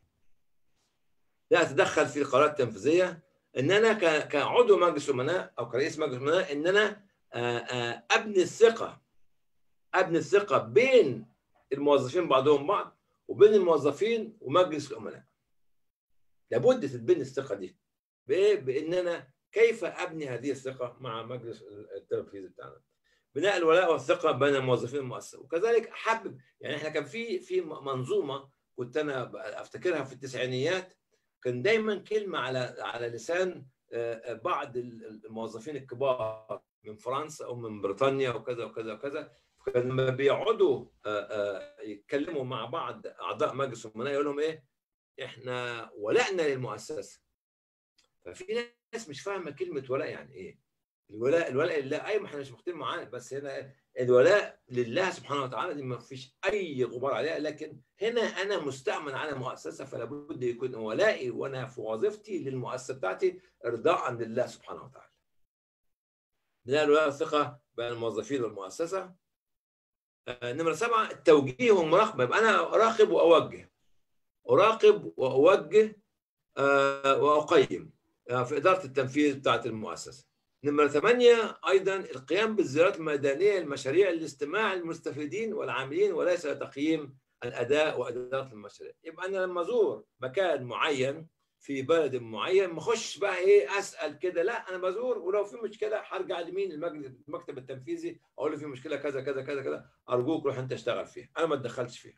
لا اتدخل في القرارات التنفيذيه ان انا كعضو مجلس الامناء او كرئيس مجلس الامناء ان انا ابني الثقه ابني الثقه بين الموظفين بعضهم بعض وبين الموظفين ومجلس الامناء. لابد تتبني الثقه دي بايه؟ بان انا كيف ابني هذه الثقه مع مجلس التنفيذي بتاعنا. بناء الولاء والثقه بين الموظفين المؤسسه وكذلك احبب يعني احنا كان في في منظومه كنت انا افتكرها في التسعينيات كان دايما كلمه على على لسان بعض الموظفين الكبار من فرنسا او من بريطانيا وكذا وكذا وكذا كان لما بيقعدوا يتكلموا مع بعض اعضاء مجلس الامناء يقول لهم ايه؟ احنا ولائنا للمؤسسه ففي ناس مش فاهمه كلمه ولاء يعني ايه؟ الولاء الولاء لله ايوه ما احنا مش مختلفين معاه بس هنا الولاء لله سبحانه وتعالى دي ما فيش اي غبار عليها لكن هنا انا مستأمن على مؤسسه فلا بد يكون ولائي وانا في وظيفتي للمؤسسه بتاعتي ارضاء لله سبحانه وتعالى. ده الولاء والثقه بين الموظفين والمؤسسه. نمره سبعه التوجيه والمراقبه يبقى انا اراقب واوجه. اراقب واوجه واقيم في اداره التنفيذ بتاعت المؤسسه. نمرة ثمانية أيضا القيام بالزيارات الميدانية لمشاريع الاستماع المستفيدين والعاملين وليس تقييم الأداء وإدارة المشاريع يبقى أنا لما أزور مكان معين في بلد معين ما أخش بقى إيه أسأل كده لا أنا بزور ولو في مشكلة هرجع لمين المجلس المكتب التنفيذي أقول له في مشكلة كذا كذا كذا كذا أرجوك روح أنت اشتغل فيها أنا ما اتدخلتش فيها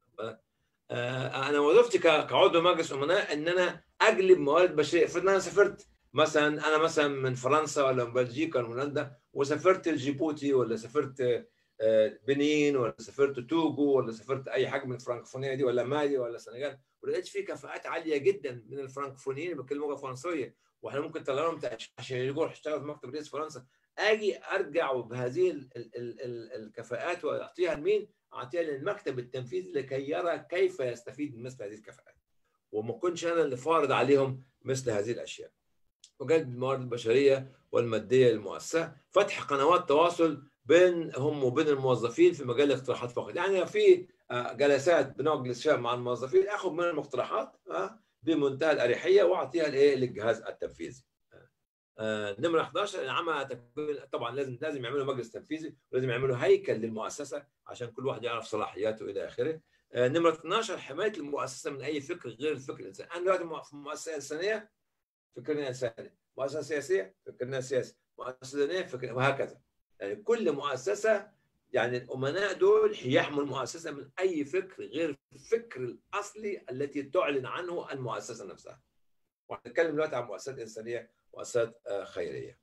أنا وظيفتي كعضو مجلس أمناء إن أنا أجلب موارد بشرية افرض أنا سافرت مثلا انا مثلا من فرنسا ولا من بلجيكا ولا من هولندا وسافرت لجيبوتي ولا سافرت بنين ولا سافرت توجو ولا سافرت اي حاجه من الفرنكفونيه دي ولا مالي ولا السنغال ولقيت في كفاءات عاليه جدا من الفرنكفونيين اللي بيتكلموا لغه فرنسيه واحنا ممكن نطلع لهم عشان يروحوا يشتغلوا في مكتب رئيس فرنسا اجي ارجع بهذه ال ال ال الكفاءات واعطيها لمين؟ اعطيها للمكتب التنفيذي لكي يرى كيف يستفيد من مثل هذه الكفاءات وما كنتش انا اللي فارض عليهم مثل هذه الاشياء. وجلب الموارد البشريه والماديه للمؤسسه فتح قنوات تواصل بينهم وبين الموظفين في مجال الاقتراحات فقط يعني في جلسات بنجلس فيها مع الموظفين اخذ منهم اقتراحات بمنتهى الاريحيه واعطيها لايه للجهاز التنفيذي نمرة 11 العمل طبعا لازم لازم يعملوا مجلس تنفيذي ولازم يعملوا هيكل للمؤسسه عشان كل واحد يعرف صلاحياته الى اخره. نمرة 12 حمايه المؤسسه من اي فكر غير الفكر الانساني. انا دلوقتي في مؤسسه انسانيه فكرنا انساني مؤسسه سياسيه فكرنا سياسي مؤسسه دينيه فكرنا وهكذا يعني كل مؤسسه يعني الامناء دول يحموا المؤسسه من اي فكر غير الفكر الاصلي التي تعلن عنه المؤسسه نفسها وهنتكلم دلوقتي عن مؤسسات انسانيه مؤسسات خيريه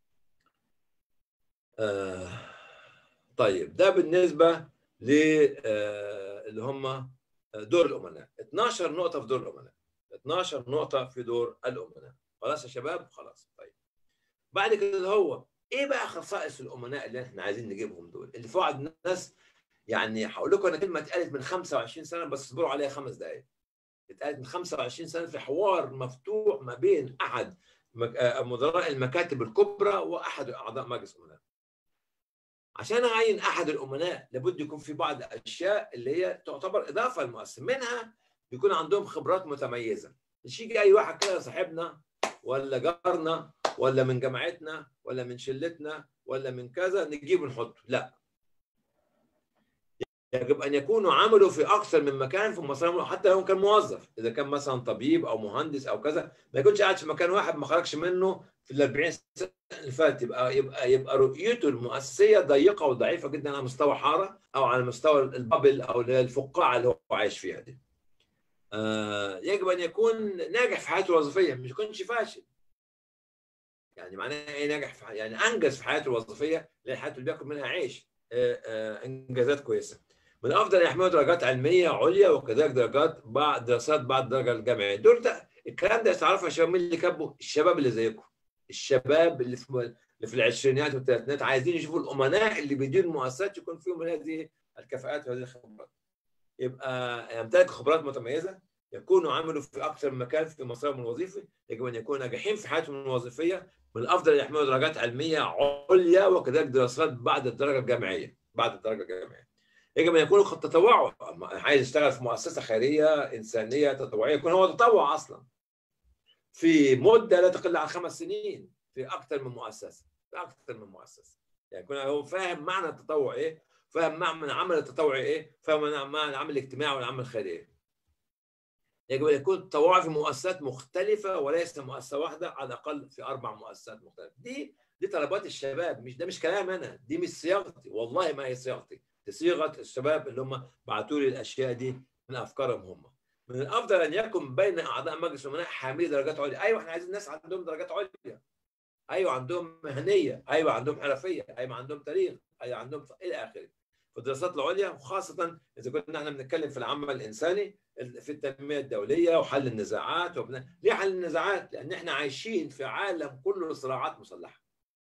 آه طيب ده بالنسبه ل اللي هم دور الامناء 12 نقطه في دور الامناء 12 نقطه في دور الامناء خلاص يا شباب خلاص طيب بعد كده هو ايه بقى خصائص الامناء اللي احنا عايزين نجيبهم دول اللي في بعض الناس يعني هقول لكم انا كلمه اتقالت من 25 سنه بس اصبروا عليها خمس دقائق اتقالت من 25 سنه في حوار مفتوح ما بين احد مدراء المكاتب الكبرى واحد اعضاء مجلس الامناء عشان اعين احد الامناء لابد يكون في بعض الاشياء اللي هي تعتبر اضافه للمؤسسه منها يكون عندهم خبرات متميزه مش يجي اي واحد كده صاحبنا ولا جارنا ولا من جامعتنا ولا من شلتنا ولا من كذا نجيبه نحطه لا يجب ان يكونوا عملوا في اكثر من مكان في مصانع حتى لو كان موظف اذا كان مثلا طبيب او مهندس او كذا ما يكونش قاعد في مكان واحد ما خرجش منه في ال 40 سنه اللي فاتت يبقى يبقى يبقى رؤيته المؤسسيه ضيقه وضعيفه جدا على مستوى حاره او على مستوى البابل او الفقاعه اللي هو عايش فيها دي. آه يجب ان يكون ناجح في حياته الوظيفيه مش يكونش فاشل. يعني معناها ايه ناجح في يعني انجز في حياته الوظيفيه اللي حياته اللي بياكل منها عيش انجازات كويسه من الافضل ان يحملوا درجات علميه عليا وكذلك درجات بعد دراسات بعد الدرجه الجامعيه دول ده الكلام ده تعرفوا يا شباب مين اللي كاتبه الشباب اللي زيكم الشباب اللي في اللي في العشرينات والثلاثينات عايزين يشوفوا الامناء اللي بيديروا المؤسسات يكون فيهم هذه الكفاءات وهذه الخبرات يبقى يمتلك خبرات متميزه يكونوا عملوا في اكثر من مكان في مسارهم الوظيفي يجب ان يكونوا ناجحين في حياتهم الوظيفيه من الافضل ان يحملوا درجات علميه عليا وكذلك دراسات بعد الدرجه الجامعيه بعد الدرجه الجامعيه يجب ان يكونوا قد تطوعوا عايز يشتغل في مؤسسه خيريه انسانيه تطوعيه يكون هو تطوع اصلا في مده لا تقل عن خمس سنين في اكثر من مؤسسه في اكثر من مؤسسه يعني يكون هو فاهم معنى التطوع ايه فاهم معنى العمل التطوعي ايه فاهم معنى العمل الاجتماعي والعمل الخيري ايه يجب ان يكون تطوعي في مؤسسات مختلفه وليس مؤسسه واحده على الاقل في اربع مؤسسات مختلفه دي دي طلبات الشباب مش ده مش كلام انا دي مش صياغتي والله ما هي صياغتي دي صيغه الشباب اللي هم بعتوا لي الاشياء دي من افكارهم هم من الافضل ان يكن بين اعضاء مجلس الامناء حاملي درجات عليا ايوه احنا عايزين ناس عندهم درجات عليا ايوه عندهم مهنيه ايوه عندهم حرفيه ايوه عندهم تاريخ ايوه عندهم الى اخره في الدراسات العليا وخاصه اذا كنا احنا بنتكلم في العمل الانساني في التنميه الدوليه وحل النزاعات وبنا... ليه حل النزاعات؟ لان احنا عايشين في عالم كله صراعات مسلحه.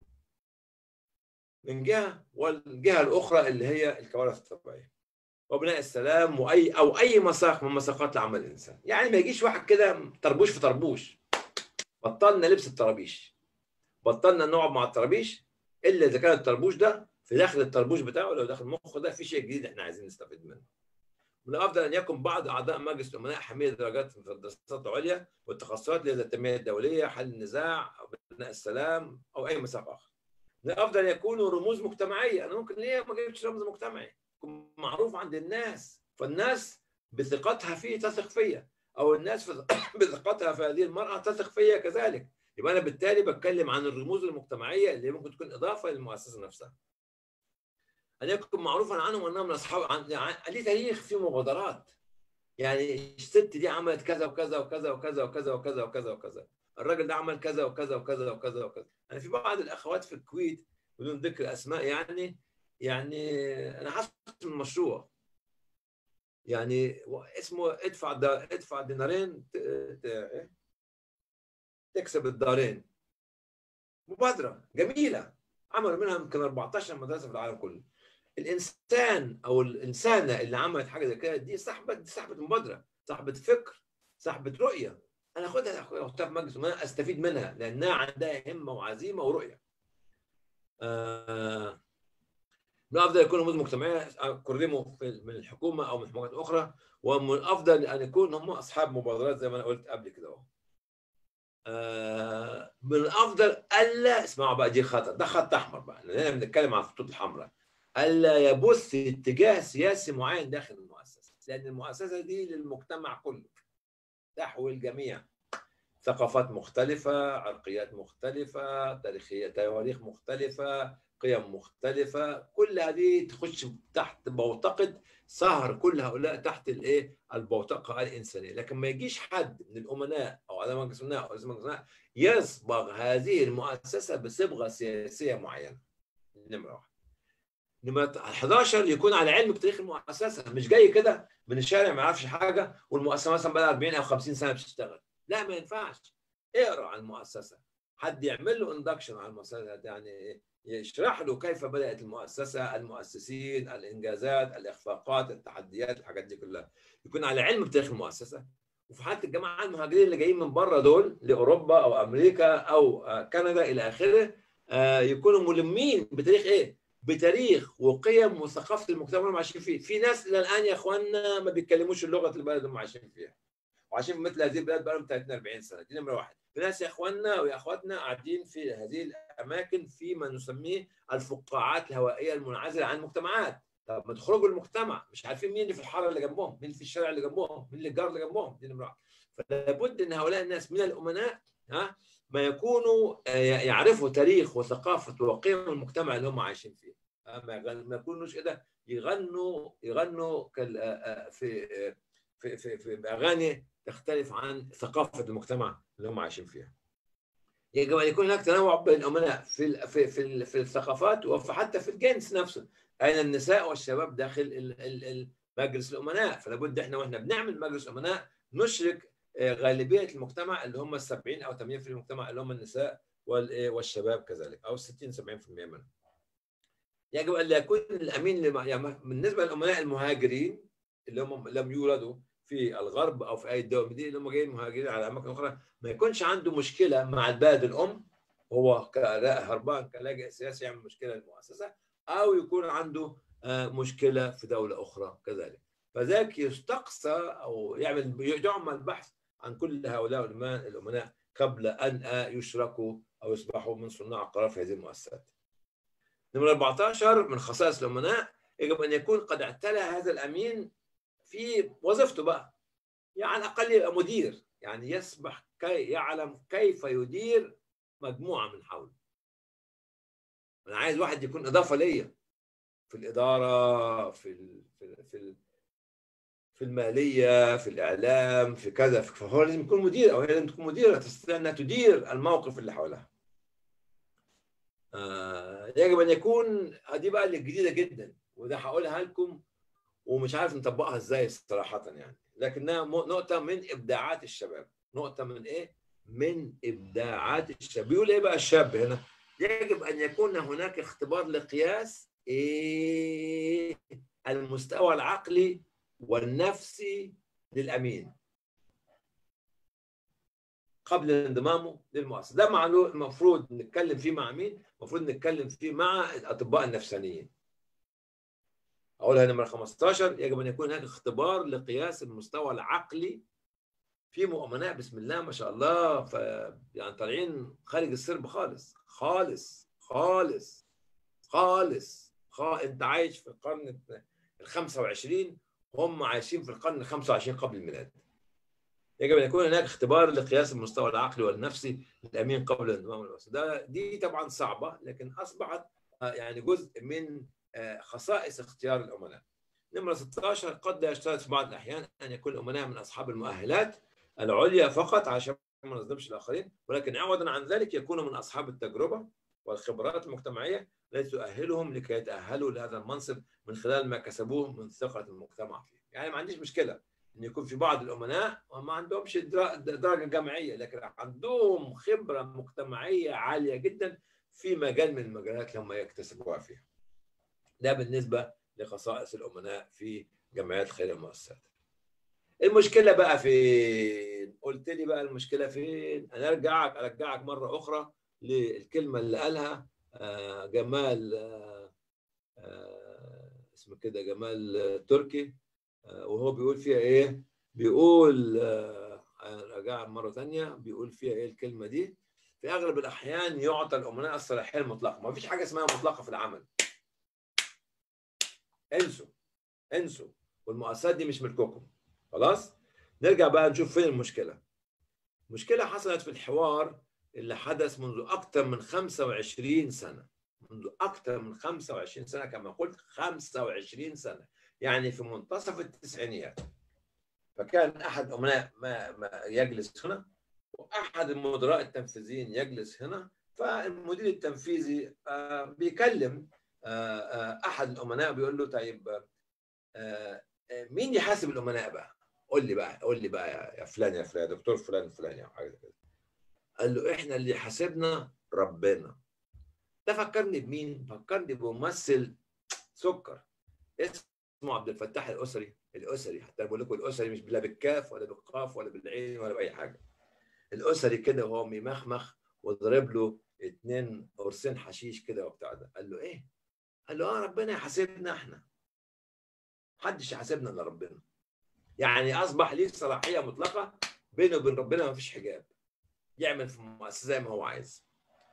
من جهه والجهه الاخرى اللي هي الكوارث الطبيعيه. وبناء السلام واي او اي مساق من مساقات العمل الانساني، يعني ما يجيش واحد كده طربوش في طربوش. بطلنا لبس الطرابيش. بطلنا نقعد مع الطرابيش الا اذا كان الطربوش ده في داخل الطربوش بتاعه لو داخل المخ ده في شيء جديد احنا عايزين نستفيد منه. من الافضل ان يكون بعض اعضاء مجلس الامناء حاملي درجات في الدراسات العليا والتخصصات زي التنميه الدوليه، حل النزاع، او بناء السلام او اي مسار اخر. من الافضل ان يكونوا رموز مجتمعيه، انا ممكن ليه ما جبتش رمز مجتمعي؟ يكون معروف عند الناس، فالناس بثقتها فيه تثق فيا، او الناس بثقتها في هذه المراه تثق فيا كذلك. يبقى انا بالتالي بتكلم عن الرموز المجتمعيه اللي ممكن تكون اضافه للمؤسسه نفسها. ان يكون معروفا عنهم انهم من اصحاب عن... ليه تاريخ في مبادرات يعني الست دي عملت كذا وكذا وكذا وكذا وكذا وكذا وكذا وكذا الراجل ده عمل كذا وكذا وكذا وكذا وكذا انا في بعض الاخوات في الكويت بدون ذكر اسماء يعني يعني انا حاسس المشروع يعني اسمه ادفع دا ادفع دينارين ت... ت... تكسب الدارين مبادره جميله عملوا منها يمكن 14 مدرسه في العالم كله الانسان او الانسانه اللي عملت حاجه زي كده دي صاحبه دي صاحبه مبادره صاحبه فكر صاحبه رؤيه انا اخدها احطها في مجلس وانا استفيد منها لانها عندها همه وعزيمه ورؤيه آه من الافضل يكون رموز مجتمعيه كرموا من الحكومه او من حكومات اخرى ومن الافضل ان يكون هم اصحاب مبادرات زي ما انا قلت قبل كده اهو آه من الافضل الا اسمعوا بقى دي خطر ده خط احمر بقى لان بنتكلم عن الخطوط الحمراء الا يبث اتجاه سياسي معين داخل المؤسسه لان المؤسسه دي للمجتمع كله تحوي الجميع ثقافات مختلفة عرقيات مختلفة تاريخية تواريخ مختلفة قيم مختلفة كل هذه تخش تحت بوتقة سهر كل هؤلاء تحت الايه البوتقة الإنسانية لكن ما يجيش حد من الأمناء أو على مجلس الأمناء أو مجلس الأمناء يصبغ هذه المؤسسة بصبغة سياسية معينة نمرة واحد نمرة 11 يكون على علم بتاريخ المؤسسة مش جاي كده من الشارع ما يعرفش حاجة والمؤسسة مثلا بقى 40 أو 50 سنة بتشتغل لا ما ينفعش اقرا عن المؤسسة حد يعمل له اندكشن على المؤسسة يعني يشرح له كيف بدأت المؤسسة المؤسسين الإنجازات الإخفاقات التحديات الحاجات دي كلها يكون على علم بتاريخ المؤسسة وفي حاله الجماعه المهاجرين اللي جايين من بره دول لاوروبا او امريكا او كندا الى اخره يكونوا ملمين بتاريخ ايه؟ بتاريخ وقيم وثقافه المجتمع اللي هم عايشين فيه، في ناس الى الان يا اخواننا ما بيتكلموش اللغه البلد اللي هم عايشين فيها. وعايشين في مثل هذه البلاد بقى لهم 30 40 سنه، دي نمره واحد. في ناس يا اخواننا ويا اخواتنا قاعدين في هذه الاماكن في ما نسميه الفقاعات الهوائيه المنعزله عن المجتمعات. طب ما تخرجوا المجتمع مش عارفين مين اللي في الحاره اللي جنبهم مين اللي في الشارع اللي جنبهم مين اللي الجار اللي جنبهم دي نمره فلابد ان هؤلاء الناس من الامناء ها ما يكونوا يعرفوا تاريخ وثقافه وقيم المجتمع اللي هم عايشين فيه ما يكونوش كده يغنوا يغنوا في في في في اغاني تختلف عن ثقافه المجتمع اللي هم عايشين فيها يجب ان يكون هناك تنوع بين الامناء في في في, في الثقافات وحتى في الجنس نفسه اين النساء والشباب داخل ال- ال- ال- مجلس الامناء فلابد احنا واحنا بنعمل مجلس امناء نشرك آه، غالبيه المجتمع اللي هم ال 70 او 80% من المجتمع اللي هم النساء وال- إيه، والشباب كذلك او 60 70% منهم يجب ان لا يكون الامين لما يعني بالنسبه للامناء المهاجرين اللي هم لم يولدوا في الغرب او في اي دول دي اللي هم جايين مهاجرين على اماكن اخرى ما يكونش عنده مشكله مع البلد الام هو هربان كلاجئ سياسي يعمل مشكله للمؤسسه او يكون عنده آه، مشكله في دوله اخرى كذلك فذاك يستقصى او يعمل يعمل بحث عن كل هؤلاء الأمناء- الامناء قبل ان آه، يشركوا او يصبحوا من صناع القرار في هذه المؤسسات. نمرة 14 من خصائص الامناء يجب ان يكون قد اعتلى هذا الامين في وظيفته بقى يعني على الاقل يبقى مدير يعني يسبح كي يعلم كيف يدير مجموعه من حوله انا عايز واحد يكون اضافه ليا في الاداره في ال في ال في, ال في الماليه في الاعلام في كذا فهو لازم يكون مدير او هي لازم تكون مديره تستطيع انها تدير الموقف اللي حولها آه يجب ان يكون دي بقى اللي الجديده جدا وده هقولها لكم ومش عارف نطبقها ازاي صراحه يعني لكنها م- نقطه من ابداعات الشباب نقطه من ايه من ابداعات الشباب بيقول ايه بقى الشاب هنا يجب ان يكون هناك اختبار لقياس ايه المستوى العقلي والنفسي للامين قبل انضمامه للمؤسسه ده معلوم المفروض نتكلم فيه مع مين المفروض نتكلم فيه مع الاطباء النفسانيين اقولها نمره 15 يجب ان يكون هناك اختبار لقياس المستوى العقلي في مؤمناء بسم الله ما شاء الله ف يعني طالعين خارج السرب خالص خالص خالص خالص خا... انت عايش في القرن ال 25 هم عايشين في القرن ال 25 قبل الميلاد يجب ان يكون هناك اختبار لقياس المستوى العقلي والنفسي للامين قبل انضمام الوصف ده دي طبعا صعبه لكن اصبحت آه، يعني جزء من آه، خصائص اختيار الامناء نمرة 16 قد لا يشترط في بعض الأحيان أن يكون الأمناء من أصحاب المؤهلات العليا فقط عشان ما نظلمش الآخرين ولكن عوضا عن ذلك يكونوا من أصحاب التجربة والخبرات المجتمعية التي تؤهلهم لكي يتأهلوا لهذا المنصب من خلال ما كسبوه من ثقة المجتمع فيه يعني ما عنديش مشكلة أن يكون في بعض الأمناء وما عندهمش درا- درجة جامعية لكن عندهم خبرة مجتمعية عالية جدا في مجال من المجالات اللي هم يكتسبوها فيها ده بالنسبة لخصائص الأمناء في جمعيات الخيرية والمؤسسات. المشكلة بقى فين؟ قلت لي بقى المشكلة فين؟ أنا أرجعك أرجعك مرة أخرى للكلمة اللي قالها آه، جمال آه، آه، اسمه كده جمال آه، تركي آه، وهو بيقول فيها إيه؟ بيقول آه، أرجعك مرة ثانية بيقول فيها إيه الكلمة دي؟ في أغلب الأحيان يعطى الأمناء الصلاحية المطلقة، ما فيش حاجة اسمها مطلقة في العمل. انسوا انسوا والمؤسسات دي مش ملككم خلاص نرجع بقى نشوف فين المشكله المشكله حصلت في الحوار اللي حدث منذ اكثر من 25 سنه منذ اكثر من 25 سنه كما قلت 25 سنه يعني في منتصف التسعينيات فكان احد امناء ما, ما يجلس هنا واحد المدراء التنفيذيين يجلس هنا فالمدير التنفيذي آه، بيكلم آه، آه، احد الامناء بيقول له طيب آه، آه، مين يحاسب الامناء بقى؟ قول لي بقى قول لي بقى يا- يا فلان يا فلان دكتور فلان فلان او حاجه زي كده. قال له احنا اللي حاسبنا ربنا. ده فكرني بمين؟ فكرني بممثل سكر اسمه عبد الفتاح الاسري الاسري حتى بقول لكم الاسري مش لا بالكاف ولا بالقاف ولا بالعين ولا باي حاجه. الاسري كده وهو ممخمخ وضرب له اتنين قرصين حشيش كده وبتاع ده قال له ايه؟ قال له اه ربنا يحاسبنا احنا محدش يحاسبنا الا ربنا يعني اصبح ليه صلاحيه مطلقه بينه وبين ربنا ما فيش حجاب يعمل في المؤسسه زي ما هو عايز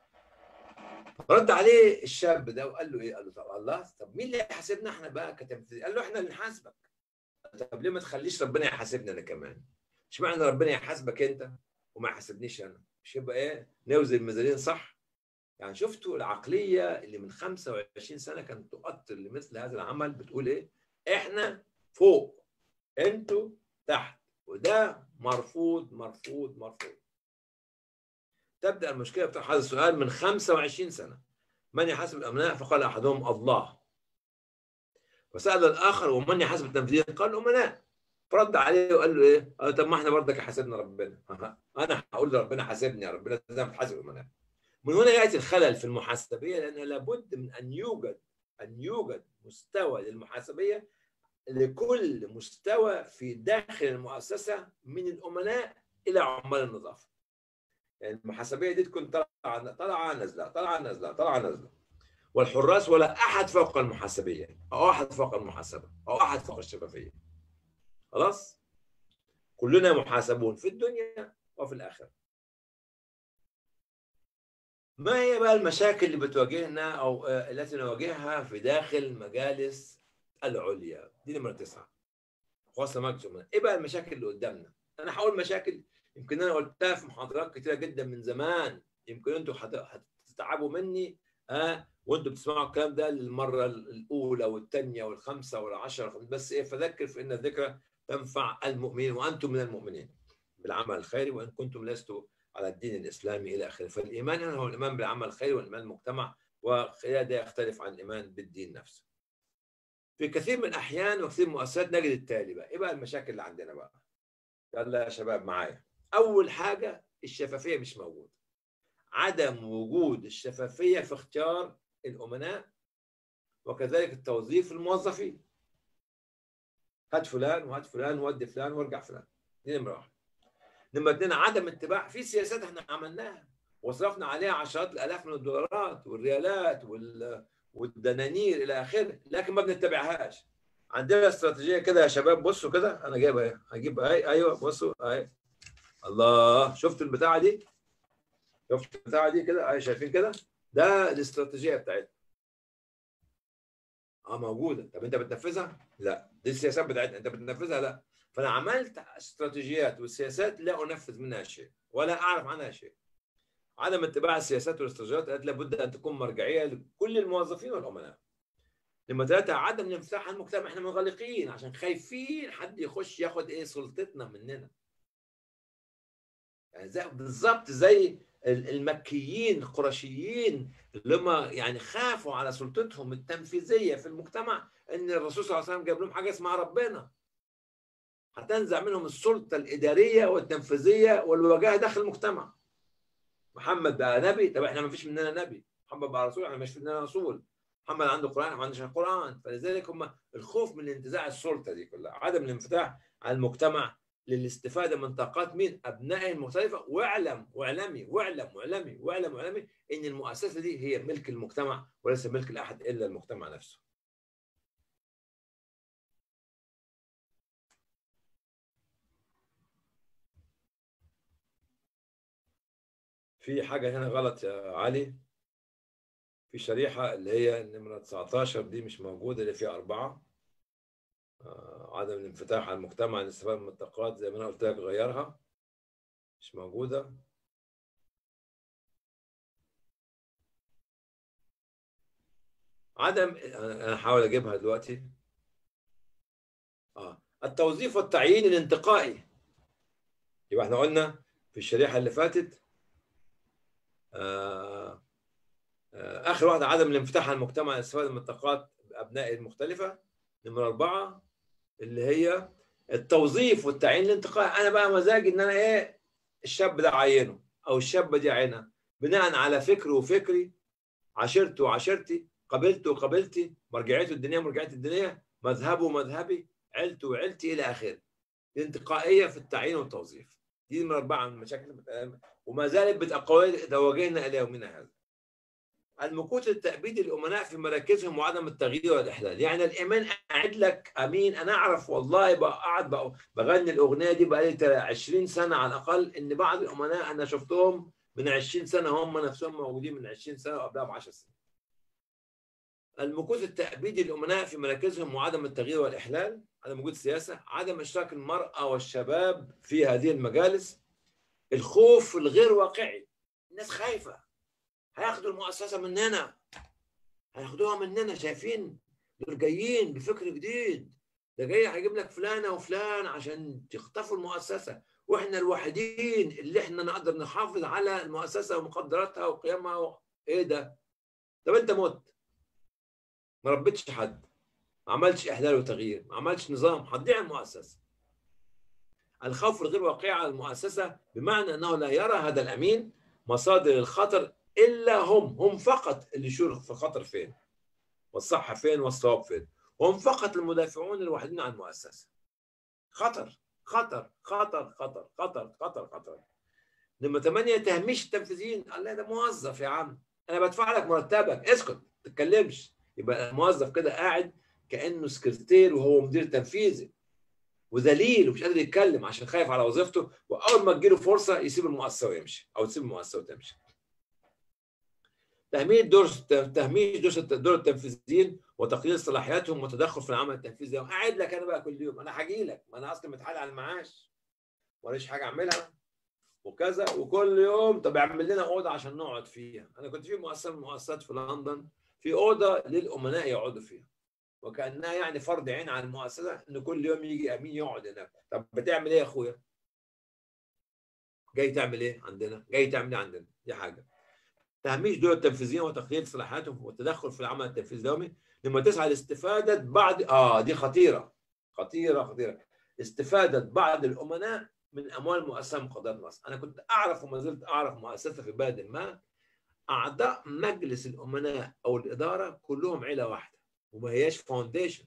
رد عليه الشاب ده وقال له ايه؟ قال له طب الله طب مين اللي يحاسبنا احنا بقى كتنفيذ؟ قال له احنا اللي نحاسبك طب ليه ما تخليش ربنا يحاسبنا انا كمان؟ اشمعنى ربنا يحاسبك انت وما يحاسبنيش انا؟ مش يبقى ايه؟ نوزن الميزانين صح؟ يعني شفتوا العقليه اللي من 25 سنه كانت تؤطر لمثل هذا العمل بتقول ايه؟ احنا فوق انتوا تحت وده مرفوض مرفوض مرفوض تبدا المشكله بتاع هذا السؤال من 25 سنه من يحاسب الامناء فقال احدهم الله فسال الاخر ومن يحاسب التنفيذيين قال الامناء فرد عليه وقال له ايه؟ قال طب ما احنا برضك حاسبنا ربنا انا هقول لربنا حاسبني يا ربنا لازم تحاسب الامناء من هنا ياتي الخلل في المحاسبيه لان لابد من ان يوجد ان يوجد مستوى للمحاسبيه لكل مستوى في داخل المؤسسه من الامناء الى عمال النظافه. يعني المحاسبيه دي تكون طالعه طالعه نازله طالعه نازله طالعه نازله. والحراس ولا احد فوق المحاسبيه او احد فوق المحاسبه او احد فوق الشفافيه. خلاص؟ كلنا محاسبون في الدنيا وفي الاخره. ما هي بقى المشاكل اللي بتواجهنا او التي نواجهها في داخل مجالس العليا دي نمره تسعه خاصه مجلس ايه بقى المشاكل اللي قدامنا انا هقول مشاكل يمكن انا قلتها في محاضرات كتيره جدا من زمان يمكن انتوا هتتعبوا مني ها أه؟ وانتوا بتسمعوا الكلام ده للمره الاولى والثانيه والخامسه والعشره بس ايه فذكر فان الذكرى تنفع المؤمنين وانتم من المؤمنين بالعمل الخيري وان كنتم لستوا على الدين الاسلامي الى اخره فالايمان هنا هو الايمان بالعمل الخيري والايمان بالمجتمع وده يختلف عن الايمان بالدين نفسه في كثير من الاحيان وكثير من المؤسسات نجد التالي بقى ايه بقى المشاكل اللي عندنا بقى يلا يا شباب معايا اول حاجه الشفافيه مش موجوده عدم وجود الشفافيه في اختيار الامناء وكذلك التوظيف الموظفين هات فلان وهات فلان وودي فلان وارجع فلان دي نمره واحد نمرة اثنين عدم اتباع في سياسات احنا عملناها وصرفنا عليها عشرات الالاف من الدولارات والريالات وال... والدنانير الى اخره لكن ما بنتبعهاش عندنا استراتيجيه كده يا شباب بصوا كده انا جايبها اهي هجيب اهي ايوه بصوا اهي الله شفت البتاعه دي شفت البتاعه دي كده اهي شايفين كده ده الاستراتيجيه بتاعتنا اه موجوده طب انت بتنفذها لا دي السياسات بتاعتنا انت بتنفذها لا فانا عملت استراتيجيات والسياسات لا انفذ منها شيء ولا اعرف عنها شيء عدم اتباع السياسات والاستراتيجيات التي لابد ان تكون مرجعيه لكل الموظفين والامناء نمرة ثلاثة عدم الانفتاح على المجتمع احنا منغلقين عشان خايفين حد يخش ياخد ايه سلطتنا مننا يعني زي بالظبط زي المكيين القرشيين اللي هم يعني خافوا على سلطتهم التنفيذيه في المجتمع ان الرسول صلى الله عليه وسلم جاب لهم حاجه اسمها ربنا هتنزع منهم السلطه الاداريه والتنفيذيه والوجاهه داخل المجتمع محمد بقى نبي طب احنا ما فيش مننا نبي محمد بقى رسول احنا مش مننا رسول محمد عنده قران احنا ما عندناش قران فلذلك هم الخوف من انتزاع السلطه دي كلها عدم الانفتاح على المجتمع للاستفاده من طاقات مين ابنائه المختلفه واعلم واعلمي واعلم واعلمي واعلم واعلمي ان المؤسسه دي هي ملك المجتمع وليس ملك لاحد الا المجتمع نفسه في حاجة هنا غلط يا علي في شريحة اللي هي النمرة 19 دي مش موجودة اللي فيها أربعة آه عدم الانفتاح على المجتمع الاستفادة من الطاقات زي ما أنا قلت لك غيرها مش موجودة عدم أنا هحاول أجيبها دلوقتي آه التوظيف والتعيين الانتقائي يبقى احنا قلنا في الشريحة اللي فاتت آه آه اخر واحده عدم الانفتاح على المجتمع الاستفاده من الطاقات ابنائه المختلفه نمره اربعه اللي هي التوظيف والتعيين الانتقائي انا بقى مزاجي ان انا ايه الشاب ده عينه او الشابه دي عينها بناء على فكره وفكري عشيرته وعشيرتي قبيلته وقبيلتي مرجعيته الدينيه مرجعيتي الدينيه مذهبه ومذهبي عيلته وعيلتي الى اخره الانتقائيه في التعيين والتوظيف دي من اربعه من المشاكل وما زالت بتقوي تواجهنا الى يومنا هذا. المكوث التأبيدي للأمناء في مراكزهم وعدم التغيير والإحلال، يعني الإيمان قاعد لك أمين أنا أعرف والله قاعد بغني الأغنية دي بقالي 20 سنة على الأقل إن بعض الأمناء أنا شفتهم من 20 سنة هم نفسهم موجودين من 20 سنة وقبلها ب 10 سنين. المكوث التأبيدي للأمناء في مراكزهم وعدم التغيير والإحلال، عدم وجود سياسة، عدم إشراك المرأة والشباب في هذه المجالس، الخوف الغير واقعي الناس خايفة هياخدوا المؤسسة مننا هياخدوها مننا شايفين دول جايين بفكر جديد ده جاي هيجيب لك فلانة وفلان عشان تخطفوا المؤسسة واحنا الوحيدين اللي احنا نقدر نحافظ على المؤسسة ومقدراتها وقيمها و... ايه ده طب انت مت ما ربيتش حد ما عملتش احلال وتغيير ما عملتش نظام هتضيع المؤسسه الخوف الغير واقعي على المؤسسه بمعنى انه لا يرى هذا الامين مصادر الخطر الا هم هم فقط اللي يشوروا في الخطر فين والصح فين والصواب فين هم فقط المدافعون الوحيدين عن المؤسسه خطر خطر خطر خطر خطر خطر خطر نمرة ثمانية تهميش التنفيذيين قال لا ده موظف يا عم انا بدفع لك مرتبك اسكت ما تتكلمش يبقى الموظف كده قاعد كانه سكرتير وهو مدير تنفيذي وذليل ومش قادر يتكلم عشان خايف على وظيفته واول ما تجيله فرصه يسيب المؤسسه ويمشي او تسيب المؤسسه وتمشي. تهميش دور تهميش دور دور التنفيذيين وتقليل صلاحياتهم والتدخل في العمل التنفيذي قاعد لك انا بقى كل يوم انا هاجي لك ما انا اصلا متحال على المعاش ماليش حاجه اعملها وكذا وكل يوم طب اعمل لنا اوضه عشان نقعد فيها انا كنت في مؤسسه من المؤسسات في لندن في اوضه للامناء يقعدوا فيها وكانها يعني فرض عين على المؤسسه ان كل يوم يجي امين يقعد هناك طب بتعمل ايه يا اخويا جاي تعمل ايه عندنا جاي تعمل ايه عندنا دي حاجه تهميش دور التنفيذيين وتقليل صلاحياتهم والتدخل في العمل التنفيذي اليومي لما تسعى لاستفاده بعض اه دي خطيره خطيره خطيره استفاده بعض الامناء من اموال مؤسسه مقدرات مصر انا كنت اعرف وما زلت اعرف مؤسسه في بلد ما اعضاء مجلس الامناء او الاداره كلهم عيله واحده وما هياش فاونديشن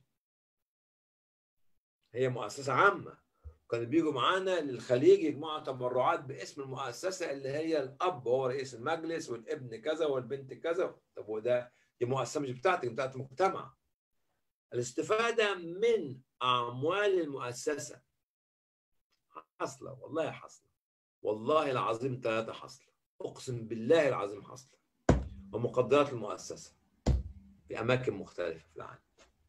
هي مؤسسه عامه كانوا بيجوا معانا للخليج يجمعوا تبرعات باسم المؤسسه اللي هي الاب هو رئيس المجلس والابن كذا والبنت كذا طب وده دي مؤسسه مش بتاعتك بتاعت المجتمع الاستفاده من اموال المؤسسه حصله والله حصله والله العظيم ثلاثه حصله اقسم بالله العظيم حصله ومقدرات المؤسسه في اماكن مختلفه في العالم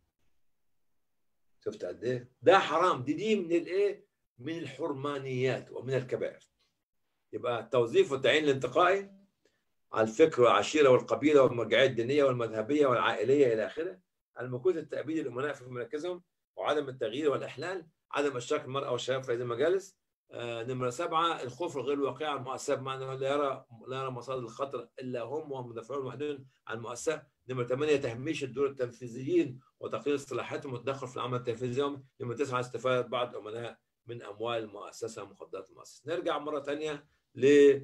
شفت قد ايه ده حرام دي دي من الايه من الحرمانيات ومن الكبائر يبقى التوظيف والتعيين الانتقائي على الفكر والعشيره والقبيله والمرجعيه الدينيه والمذهبيه والعائليه الى اخره المكوث التأبيد الامناء في مراكزهم وعدم التغيير والاحلال عدم اشراك المراه والشباب في هذه المجالس آه نمره سبعه الخوف الغير واقعي على المؤسسه بمعنى لا يرى لا يرى مصادر الخطر الا هم والمدافعون الوحيدون عن المؤسسه نمره ثمانيه تهميش الدور التنفيذيين وتقليل صلاحياتهم والتدخل في العمل التنفيذي اليومي نمره تسعه استفاده بعض الامناء من اموال المؤسسه ومخدرات المؤسسه نرجع مره ثانيه ل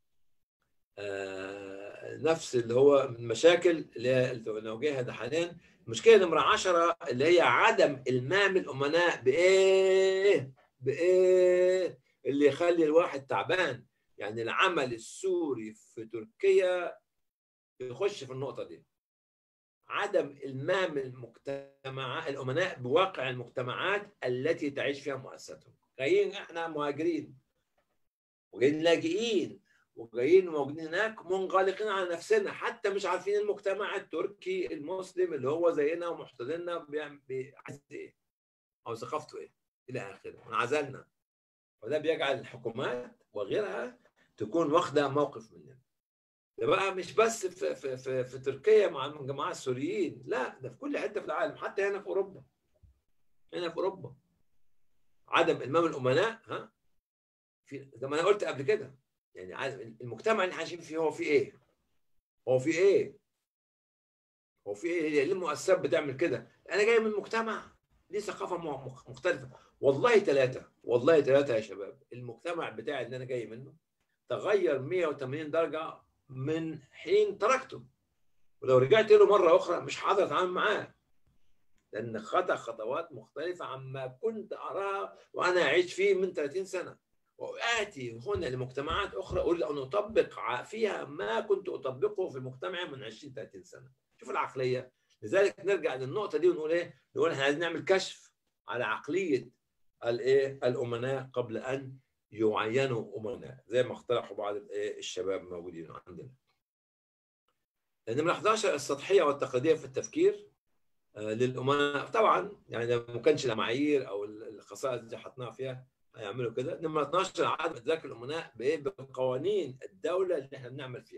آه نفس اللي هو من المشاكل اللي نواجهها حاليا المشكله نمره 10 اللي هي عدم المام الامناء بايه بايه اللي يخلي الواحد تعبان يعني العمل السوري في تركيا يخش في النقطه دي عدم المام المجتمع الامناء بواقع المجتمعات التي تعيش فيها مؤسساتهم جايين احنا مهاجرين وجايين لاجئين وجايين موجودين هناك منغلقين على نفسنا حتى مش عارفين المجتمع التركي المسلم اللي هو زينا ومحتضننا بيعمل عايز ايه او ثقافته ايه الى اخره انعزلنا وده بيجعل الحكومات وغيرها تكون واخده موقف مننا ده بقى مش بس في, في, في, في تركيا مع الجماعه السوريين لا ده في كل حته في العالم حتى هنا في اوروبا هنا في اوروبا عدم المام الامناء ها في زي ما انا قلت قبل كده يعني المجتمع اللي عايشين فيه هو في ايه؟ هو في ايه؟ هو في ايه؟ ليه المؤسسات بتعمل كده؟ انا جاي من مجتمع ليه ثقافه مختلفه والله ثلاثه والله ثلاثه يا شباب المجتمع بتاعي اللي انا جاي منه تغير 180 درجه من حين تركته ولو رجعت له مره اخرى مش هقدر اتعامل معاه لان خطا خطوات مختلفه عما كنت اراه وانا اعيش فيه من 30 سنه واتي هنا لمجتمعات اخرى اريد ان اطبق فيها ما كنت اطبقه في المجتمع من 20 30 سنه شوف العقليه لذلك نرجع للنقطه دي ونقول ايه نقول احنا عايزين نعمل كشف على عقليه الايه الامناء قبل ان يعينوا امناء زي ما اقترحوا بعض الشباب موجودين عندنا نمرة 11 السطحية والتقليدية في التفكير للأمناء طبعا يعني ما كانش المعايير أو الخصائص اللي حطناها فيها هيعملوا كده نمرة 12 عدم إدراك الأمناء بإيه بقوانين الدولة اللي احنا بنعمل فيها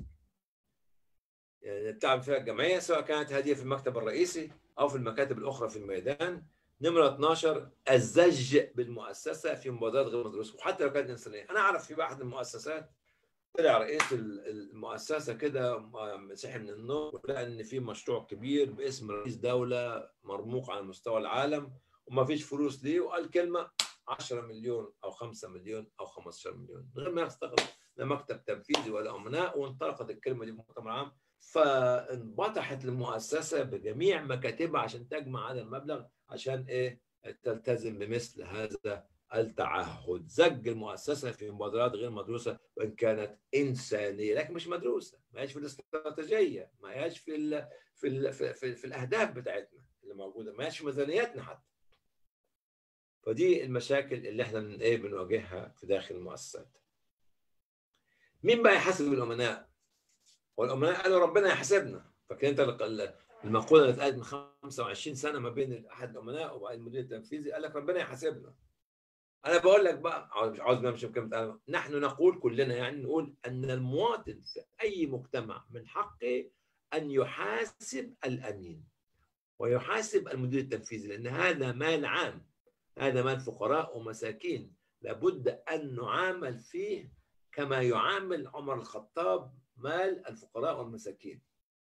يعني بتعمل فيها الجمعية سواء كانت هذه في المكتب الرئيسي أو في المكاتب الأخرى في الميدان نمرة 12 الزج بالمؤسسة في مبادرات غير مدروسة وحتى لو كانت إنسانية أنا أعرف في أحد المؤسسات طلع رئيس المؤسسه كده صحي من النوم ولقى ان في مشروع كبير باسم رئيس دوله مرموق على مستوى العالم وما فيش فلوس ليه وقال كلمه 10 مليون او 5 مليون او 15 مليون من غير ما يستغرب لا مكتب تنفيذي ولا امناء وانطلقت الكلمه دي في المؤتمر العام فانبطحت المؤسسه بجميع مكاتبها عشان تجمع هذا المبلغ عشان ايه تلتزم بمثل هذا التعهد زج المؤسسه في مبادرات غير مدروسه وان كانت انسانيه لكن مش مدروسه ما هيش في الاستراتيجيه ما هيش في ال في ال في, في, في الاهداف بتاعتنا اللي موجوده ما هيش في ميزانياتنا حتى فدي المشاكل اللي احنا من ايه بنواجهها في داخل المؤسسات مين بقى يحاسب الامناء والامناء قالوا ربنا يحاسبنا فاكر انت المقوله اللي اتقالت من 25 سنه ما بين احد الامناء وبعد المدير التنفيذي قال لك ربنا يحاسبنا انا بقول لك بقى عاوز نمشي بكلمه نحن نقول كلنا يعني نقول ان المواطن في اي مجتمع من حقه ان يحاسب الامين ويحاسب المدير التنفيذي لان هذا مال عام هذا مال فقراء ومساكين لابد ان نعامل فيه كما يعامل عمر الخطاب مال الفقراء والمساكين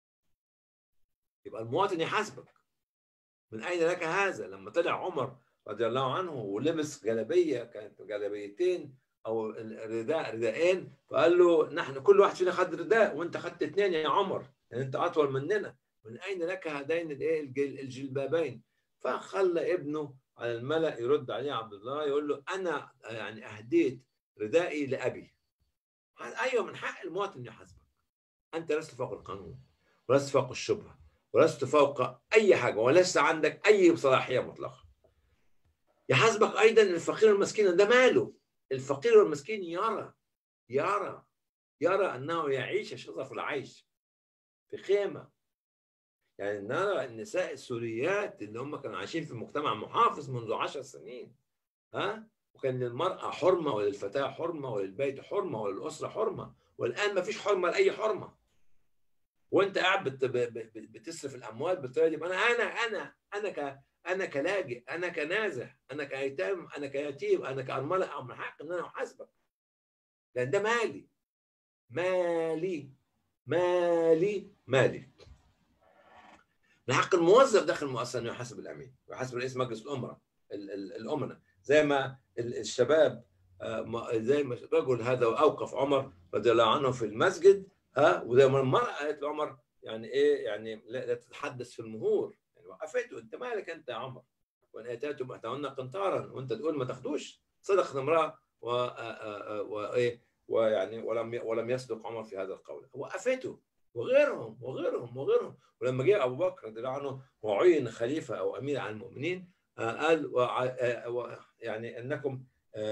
يبقى المواطن يحاسبك من اين لك هذا لما طلع عمر رضي الله عنه ولبس جلبيه كانت جلبيتين او رداء رداءين فقال له نحن كل واحد فينا خد رداء وانت خدت اثنين يا عمر يعني انت اطول مننا من اين لك هذين الايه الجلبابين فخلى ابنه على الملا يرد عليه عبد الله يقول له انا يعني اهديت ردائي لابي ايوه من حق المواطن يحاسبك انت لست فوق القانون ولست فوق الشبهه ولست فوق اي حاجه ولست عندك اي صلاحيه مطلقه يحاسبك ايضا الفقير والمسكين ده ماله الفقير والمسكين يرى يرى يرى انه يعيش شظف العيش في خيمه يعني نرى النساء السوريات اللي هم كانوا عايشين في مجتمع محافظ منذ عشر سنين ها وكان للمرأة حرمة وللفتاة حرمة وللبيت حرمة وللأسرة حرمة والآن ما فيش حرمة لأي حرمة وانت قاعد بت... بتصرف الاموال بالطريقه دي انا انا انا انا ك... انا كلاجئ انا كنازح انا كايتام انا كيتيم انا كارمله من حق ان انا احاسبك لان ده مالي مالي مالي مالي من حق الموظف داخل المؤسسه انه يحاسب الامين ويحاسب رئيس مجلس الامراء الامناء زي ما الشباب زي ما الرجل هذا اوقف عمر رضي الله عنه في المسجد ها وزي ما المراه قالت لعمر يعني ايه يعني لا, لا تتحدث في المهور يعني وقفته انت مالك انت يا عمر وان اتيتم اتونا قنطارا وانت تقول ما تاخدوش صدقت امراه و وايه ويعني ولم ولم يصدق عمر في هذا القول وقفته وغيرهم وغيرهم وغيرهم ولما جاء ابو بكر رضي الله عنه وعين خليفه او امير على المؤمنين قال يعني انكم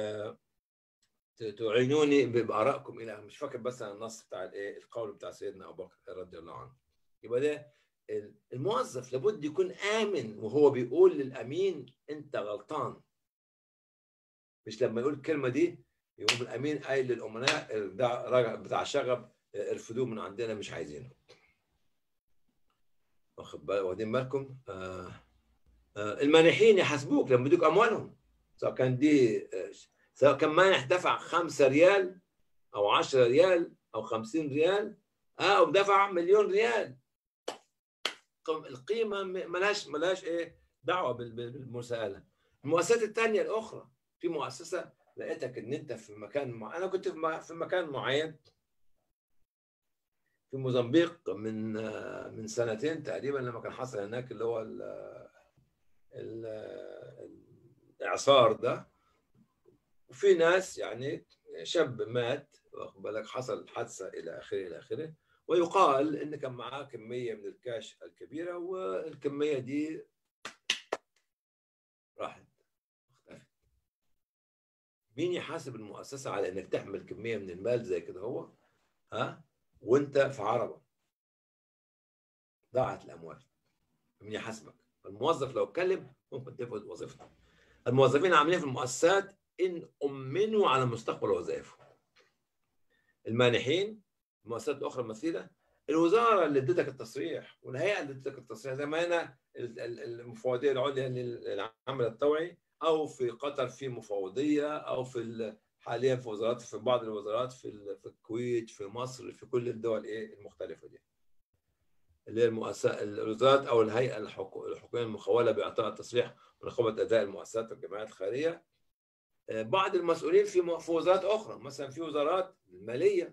تعينوني بارائكم الى مش فاكر بس النص بتاع الايه القول بتاع سيدنا ابو بكر رضي الله عنه يبقى ده الموظف لابد يكون امن وهو بيقول للامين انت غلطان مش لما يقول الكلمه دي يقوم الامين قايل للامناء ده راجع بتاع شغب ارفدوه من عندنا مش عايزينه واخد بالك واخدين بالكم آه آه المانحين يحاسبوك لما يدوك اموالهم سواء كان دي آه سواء كان مانح دفع 5 ريال او 10 ريال او 50 ريال او دفع مليون ريال القيمه ملهاش ملهاش ايه دعوه بالمساءله المؤسسات الثانيه الاخرى في مؤسسه لقيتك ان انت في مكان مع... انا كنت في مكان معين في موزمبيق من من سنتين تقريبا لما كان حصل هناك اللي هو ال ال الاعصار ده وفي ناس يعني شاب مات واخد بالك حصل حادثه الى اخره الى اخره ويقال ان كان معاه كميه من الكاش الكبيره والكميه دي راحت اختفت مين يحاسب المؤسسه على انك تحمل كميه من المال زي كده هو ها وانت في عربه ضاعت الاموال مين يحاسبك الموظف لو اتكلم ممكن تفقد وظيفته الموظفين عاملين في المؤسسات ان امنوا على مستقبل وظائفهم المانحين المؤسسات الاخرى المثيله الوزاره اللي ادتك التصريح والهيئه اللي ادتك التصريح زي ما هنا المفوضيه العليا للعمل الطوعي او في قطر في مفوضيه او في حاليا في وزارات في بعض الوزارات في في الكويت في مصر في كل الدول ايه المختلفه دي اللي هي المؤسسات الوزارات او الهيئه الحكوميه المخوله باعطاء التصريح ورقابه اداء المؤسسات والجمعيات الخيريه بعض المسؤولين في في وزارات اخرى مثلا في وزارات الماليه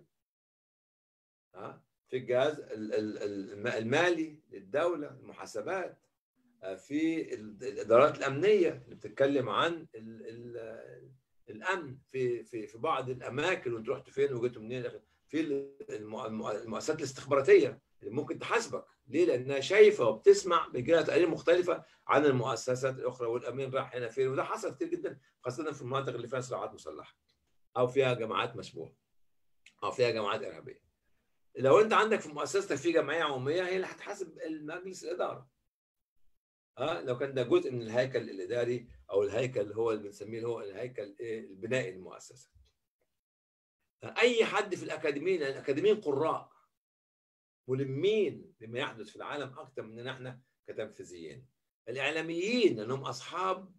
في الجهاز المالي للدوله المحاسبات في الادارات الامنيه اللي بتتكلم عن الامن في في في بعض الاماكن وانت رحت فين وجيت منين في المؤسسات الاستخباراتيه اللي ممكن تحاسبك ليه؟ لانها شايفه وبتسمع بيجي لها تقارير مختلفه عن المؤسسات الاخرى والامين راح هنا فين وده حصل كتير جدا خاصه في المناطق اللي فيها صراعات مسلحه او فيها جماعات مشبوهه او فيها جماعات ارهابيه. لو انت عندك في مؤسستك في جمعيه عموميه هي اللي هتحاسب المجلس الاداره. ها لو كان ده جزء من الهيكل الاداري او الهيكل اللي هو اللي بنسميه هو الهيكل البنائي للمؤسسه. اي حد في الاكاديميين الاكاديميين قراء ملمين بما يحدث في العالم اكثر مننا احنا كتنفيذيين. الاعلاميين انهم اصحاب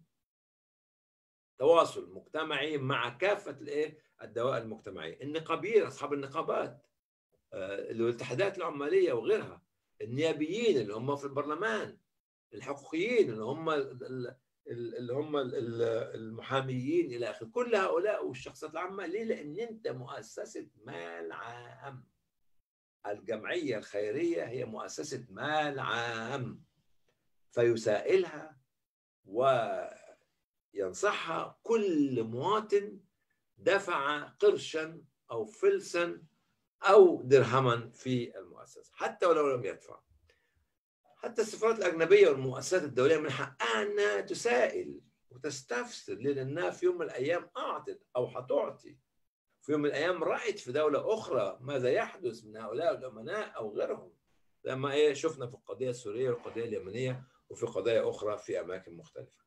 تواصل مجتمعي مع كافه الايه الدوائر المجتمعيه، النقابيين اصحاب النقابات الاتحادات العماليه وغيرها، النيابيين اللي هم في البرلمان، الحقوقيين اللي هم اللي هم المحاميين الى اخره، كل هؤلاء والشخصيات العامه ليه؟ لان انت مؤسسه مال عام. الجمعيه الخيريه هي مؤسسه مال عام. فيسائلها وينصحها كل مواطن دفع قرشا او فلسا او درهما في المؤسسه حتى ولو لم يدفع حتى السفارات الاجنبيه والمؤسسات الدوليه من حقها انها تسائل وتستفسر لانها في يوم من الايام اعطت او هتعطي في يوم من الايام رايت في دوله اخرى ماذا يحدث من هؤلاء الامناء او غيرهم لما ايه شفنا في القضيه السوريه والقضيه اليمنيه وفي قضايا أخرى في أماكن مختلفة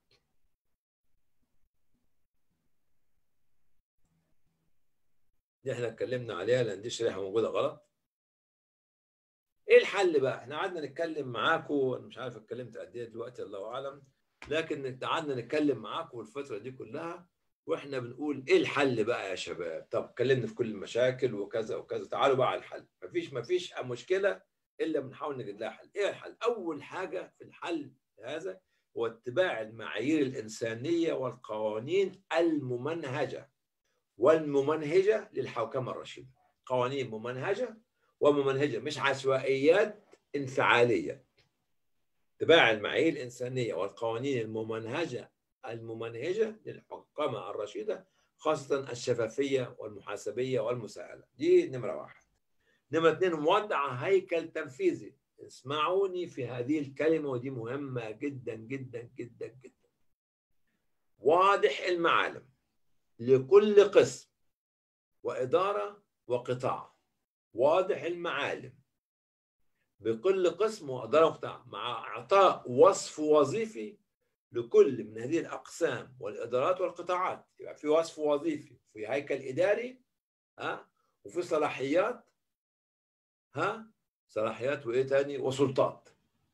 دي احنا اتكلمنا عليها لأن دي شريحة موجودة غلط ايه الحل بقى؟ احنا قعدنا نتكلم معاكم انا مش عارف اتكلمت قد ايه دلوقتي الله اعلم لكن قعدنا نتكلم معاكم الفتره دي كلها واحنا بنقول ايه الحل بقى يا شباب؟ طب اتكلمنا في كل المشاكل وكذا وكذا تعالوا بقى على الحل مفيش مفيش مشكله الا بنحاول نجد لها حل ايه الحل اول حاجه في الحل هذا هو اتباع المعايير الانسانيه والقوانين الممنهجه والممنهجه للحوكمه الرشيده قوانين ممنهجه وممنهجه مش عشوائيات انفعاليه اتباع المعايير الانسانيه والقوانين الممنهجه الممنهجه للحوكمه الرشيده خاصه الشفافيه والمحاسبيه والمساءله دي نمره واحد نمرة اثنين وضع هيكل تنفيذي اسمعوني في هذه الكلمة ودي مهمة جدا جدا جدا جدا واضح المعالم لكل قسم وإدارة وقطاع واضح المعالم بكل قسم وإدارة وقطاع مع إعطاء وصف وظيفي لكل من هذه الأقسام والإدارات والقطاعات يبقى في وصف وظيفي في هيكل إداري ها وفي صلاحيات ها صلاحيات وايه تاني وسلطات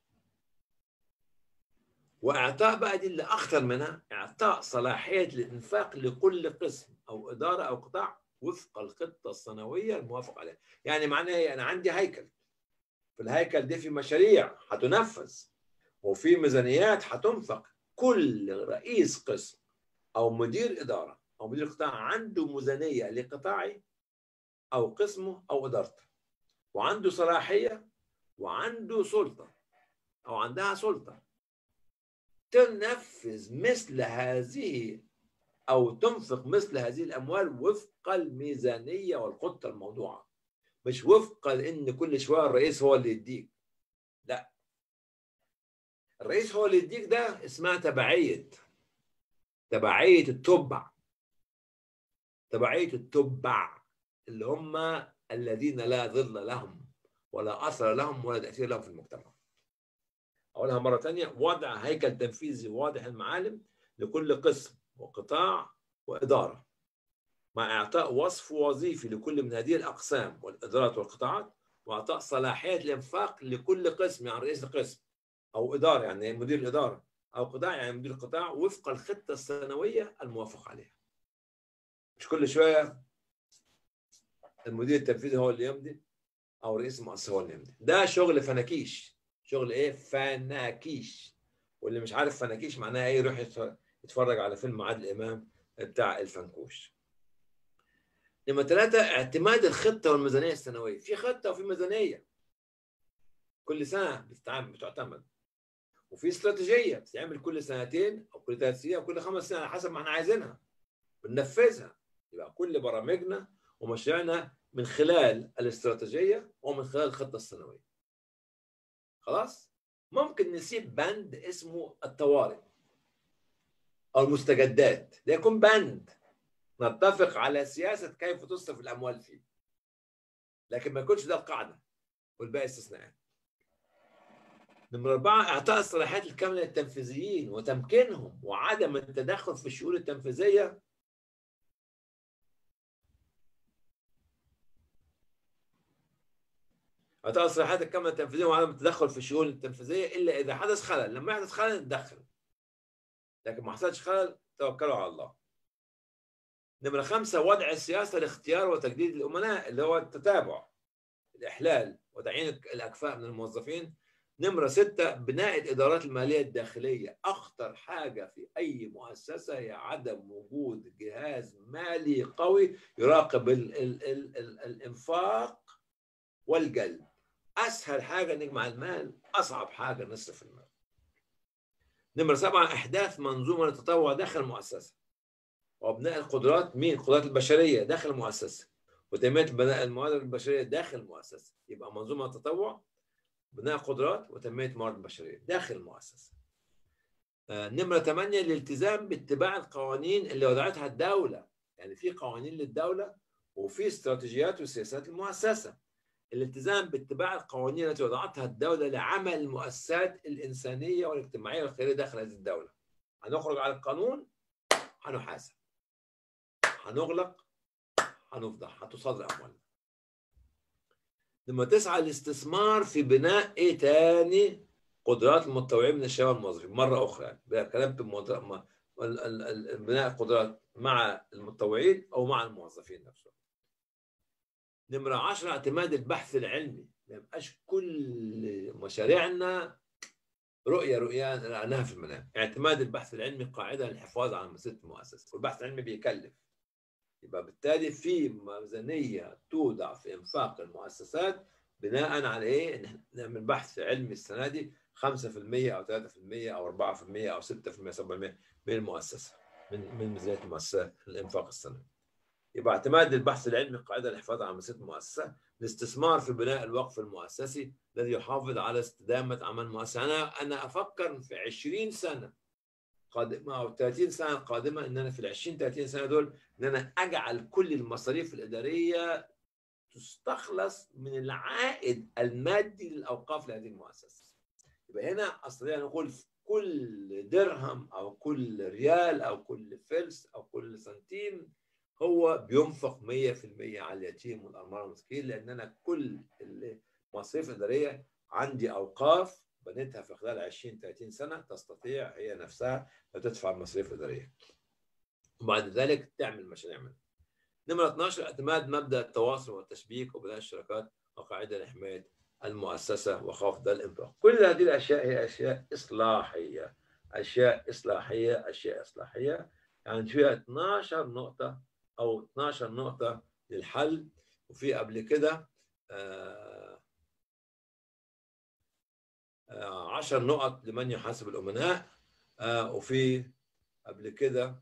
واعطاء بقى دي اللي اخطر منها اعطاء صلاحيه الانفاق لكل قسم او اداره او قطاع وفق الخطه السنويه الموافق عليها يعني معناها ايه انا عندي هيكل في الهيكل ده في مشاريع هتنفذ وفي ميزانيات هتنفق كل رئيس قسم او مدير اداره او مدير قطاع عنده ميزانيه لقطاعي او قسمه او ادارته وعنده صلاحيه وعنده سلطه او عندها سلطه تنفذ مثل هذه او تنفق مثل هذه الاموال وفق الميزانيه والخطه الموضوعه مش وفق ان كل شويه الرئيس هو اللي يديك لا الرئيس هو اللي يديك ده اسمها تبعيه تبعيه التبع تبعيه التبع اللي هم الذين لا ظل لهم ولا اثر لهم ولا تاثير لهم في المجتمع اقولها مره ثانيه وضع هيكل تنفيذي واضح المعالم لكل قسم وقطاع واداره مع اعطاء وصف وظيفي لكل من هذه الاقسام والادارات والقطاعات واعطاء صلاحيه الانفاق لكل قسم يعني رئيس القسم او اداره يعني مدير الاداره او قطاع يعني مدير القطاع وفق الخطه السنويه الموافق عليها مش كل شويه المدير التنفيذي هو اللي يمضي او رئيس المؤسسه هو اللي يمضي ده شغل فناكيش شغل ايه فناكيش واللي مش عارف فناكيش معناها ايه يروح يتفرج على فيلم عادل امام بتاع الفنكوش نمرة ثلاثة اعتماد الخطة والميزانية السنوية في خطة وفي ميزانية كل سنة بتتعمل بتعتمد وفي استراتيجية بتتعمل كل سنتين أو كل ثلاث سنين أو كل خمس سنين على حسب ما احنا عايزينها بننفذها يبقى كل برامجنا ومشاريعنا من خلال الاستراتيجية ومن خلال الخطة السنوية خلاص ممكن نسيب بند اسمه الطوارئ أو المستجدات ده يكون بند نتفق على سياسة كيف تصرف الأموال فيه لكن ما يكونش ده القاعدة والباقي استثناءات نمرة أربعة إعطاء الصلاحيات الكاملة للتنفيذيين وتمكينهم وعدم التدخل في الشؤون التنفيذية إعطاء الصلاحيات الكاملة للتنفيذيين وعدم التدخل في الشؤون التنفيذية إلا إذا حدث خلل لما يحدث خلل نتدخل لكن ما حصلش خلل توكلوا على الله نمرة خمسة وضع السياسة لاختيار وتجديد الأمناء اللي هو التتابع الإحلال وتعيين الأكفاء من الموظفين نمرة ستة بناء الإدارات المالية الداخلية أخطر حاجة في أي مؤسسة هي عدم وجود جهاز مالي قوي يراقب ال ال ال ال الإنفاق والجلب أسهل حاجة نجمع المال أصعب حاجة نصرف المال نمرة سبعة إحداث منظومة للتطوع داخل المؤسسة وابناء القدرات مين؟ القدرات البشريه داخل المؤسسه وتنميه بناء الموارد البشريه داخل المؤسسه يبقى منظومه تطوع بناء قدرات وتنميه الموارد البشريه داخل المؤسسه. آه نمره ثمانيه الالتزام باتباع القوانين اللي وضعتها الدوله يعني في قوانين للدوله وفي استراتيجيات وسياسات المؤسسه. الالتزام باتباع القوانين التي وضعتها الدوله لعمل المؤسسات الانسانيه والاجتماعيه والخيريه داخل هذه الدوله. هنخرج على القانون هنحاسب. هنغلق هنفضح هتصادر اموالنا لما تسعى الاستثمار في بناء ايه تاني قدرات المتطوعين من الشباب الموظفين مره اخرى كلام بناء القدرات مع المتطوعين او مع الموظفين نفسهم نمرة 10 اعتماد البحث العلمي ما يبقاش كل مشاريعنا رؤية رؤية رأناها في المنام اعتماد البحث العلمي قاعدة للحفاظ على مسيرة المؤسسة والبحث العلمي بيكلف يبقى بالتالي في ميزانيه توضع في انفاق المؤسسات بناء على ايه؟ ان نعمل بحث علمي السنه دي 5% او 3% او 4% او 6% 7% من المؤسسه من من ميزانيه المؤسسه الانفاق السنوي. يبقى اعتماد البحث العلمي قاعده للحفاظ على مسيره المؤسسه، الاستثمار في بناء الوقف المؤسسي الذي يحافظ على استدامه عمل المؤسسه، انا انا افكر في 20 سنه قادمه او 30 سنه القادمه ان انا في ال 20 30 سنه دول ان انا اجعل كل المصاريف الاداريه تستخلص من العائد المادي للاوقاف لهذه المؤسسه. يبقى هنا اصلا نقول كل درهم او كل ريال او كل فلس او كل سنتيم هو بينفق 100% على اليتيم والارمله والمسكين لان انا كل المصاريف الاداريه عندي اوقاف بنيتها في خلال 20 30 سنه تستطيع هي نفسها تدفع المصاريف الاداريه. وبعد ذلك تعمل مشاريع منها. نمرة 12 اعتماد مبدا التواصل والتشبيك وبناء الشراكات وقاعده لحمايه المؤسسه وخفض الانفاق. كل هذه الاشياء هي اشياء اصلاحيه. اشياء اصلاحيه، اشياء اصلاحيه يعني فيها 12 نقطه او 12 نقطه للحل وفي قبل كده آه 10 نقط لمن يحاسب الأمناء آه وفي قبل كده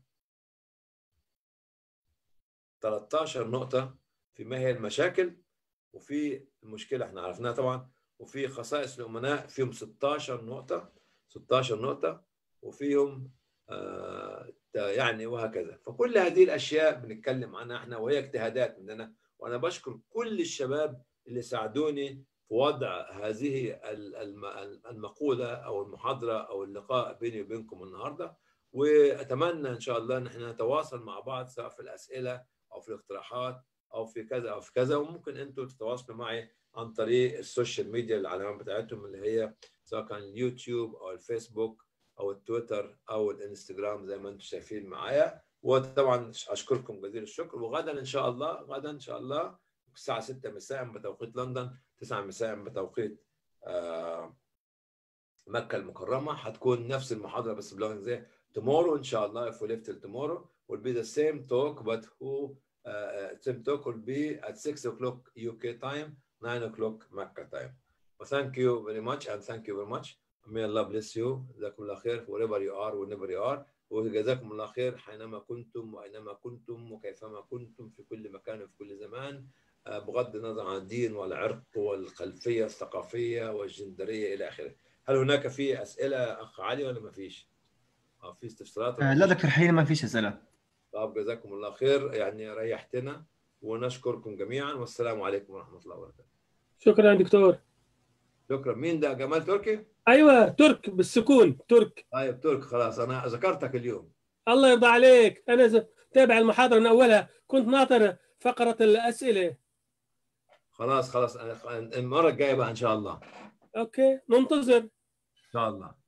13 نقطة في ما هي المشاكل وفي المشكلة احنا عرفناها طبعا وفي خصائص الأمناء فيهم 16 نقطة 16 نقطة وفيهم آه يعني وهكذا فكل هذه الأشياء بنتكلم عنها احنا وهي اجتهادات مننا وأنا بشكر كل الشباب اللي ساعدوني في وضع هذه المقولة أو المحاضرة أو اللقاء بيني وبينكم النهاردة وأتمنى إن شاء الله أن احنا نتواصل مع بعض سواء في الأسئلة أو في الاقتراحات أو في كذا أو في كذا وممكن أنتم تتواصلوا معي عن طريق السوشيال ميديا العلامات بتاعتهم اللي هي سواء كان اليوتيوب أو الفيسبوك أو التويتر أو الانستجرام زي ما أنتم شايفين معايا وطبعا اشكركم جزيل الشكر وغدا ان شاء الله غدا ان شاء الله الساعه 6 مساء بتوقيت لندن 9 مساء بتوقيت آه، مكه المكرمه هتكون نفس المحاضره بس بالانجليزيه tomorrow ان شاء الله if we live till tomorrow will be the same talk but who uh, same talk will be at 6 o'clock UK time 9 o'clock Mecca time well, thank you very much and thank you very much may Allah bless you جزاكم الله خير wherever you are whenever you are وجزاكم الله خير حينما كنتم وأينما كنتم وكيفما كنتم في كل مكان وفي كل زمان آه، بغض النظر عن الدين والعرق والخلفية الثقافية والجندرية إلى آخره هل هناك في أسئلة أخ علي ولا ما فيش؟ أو في استفسارات ولا آه، ما لا فيش؟ دكتور حاليا ما فيش اسئله طب جزاكم الله خير يعني ريحتنا ونشكركم جميعا والسلام عليكم ورحمة الله وبركاته شكرا دكتور شكرا مين ده جمال تركي؟ ايوه ترك بالسكون ترك طيب ترك خلاص أنا ذكرتك اليوم الله يرضى عليك انا ز- تابع المحاضره من اولها كنت ناطر فقره الاسئله خلاص خلاص أنا- المرة الجاية بقى إن شاء الله اوكي ننتظر إن شاء الله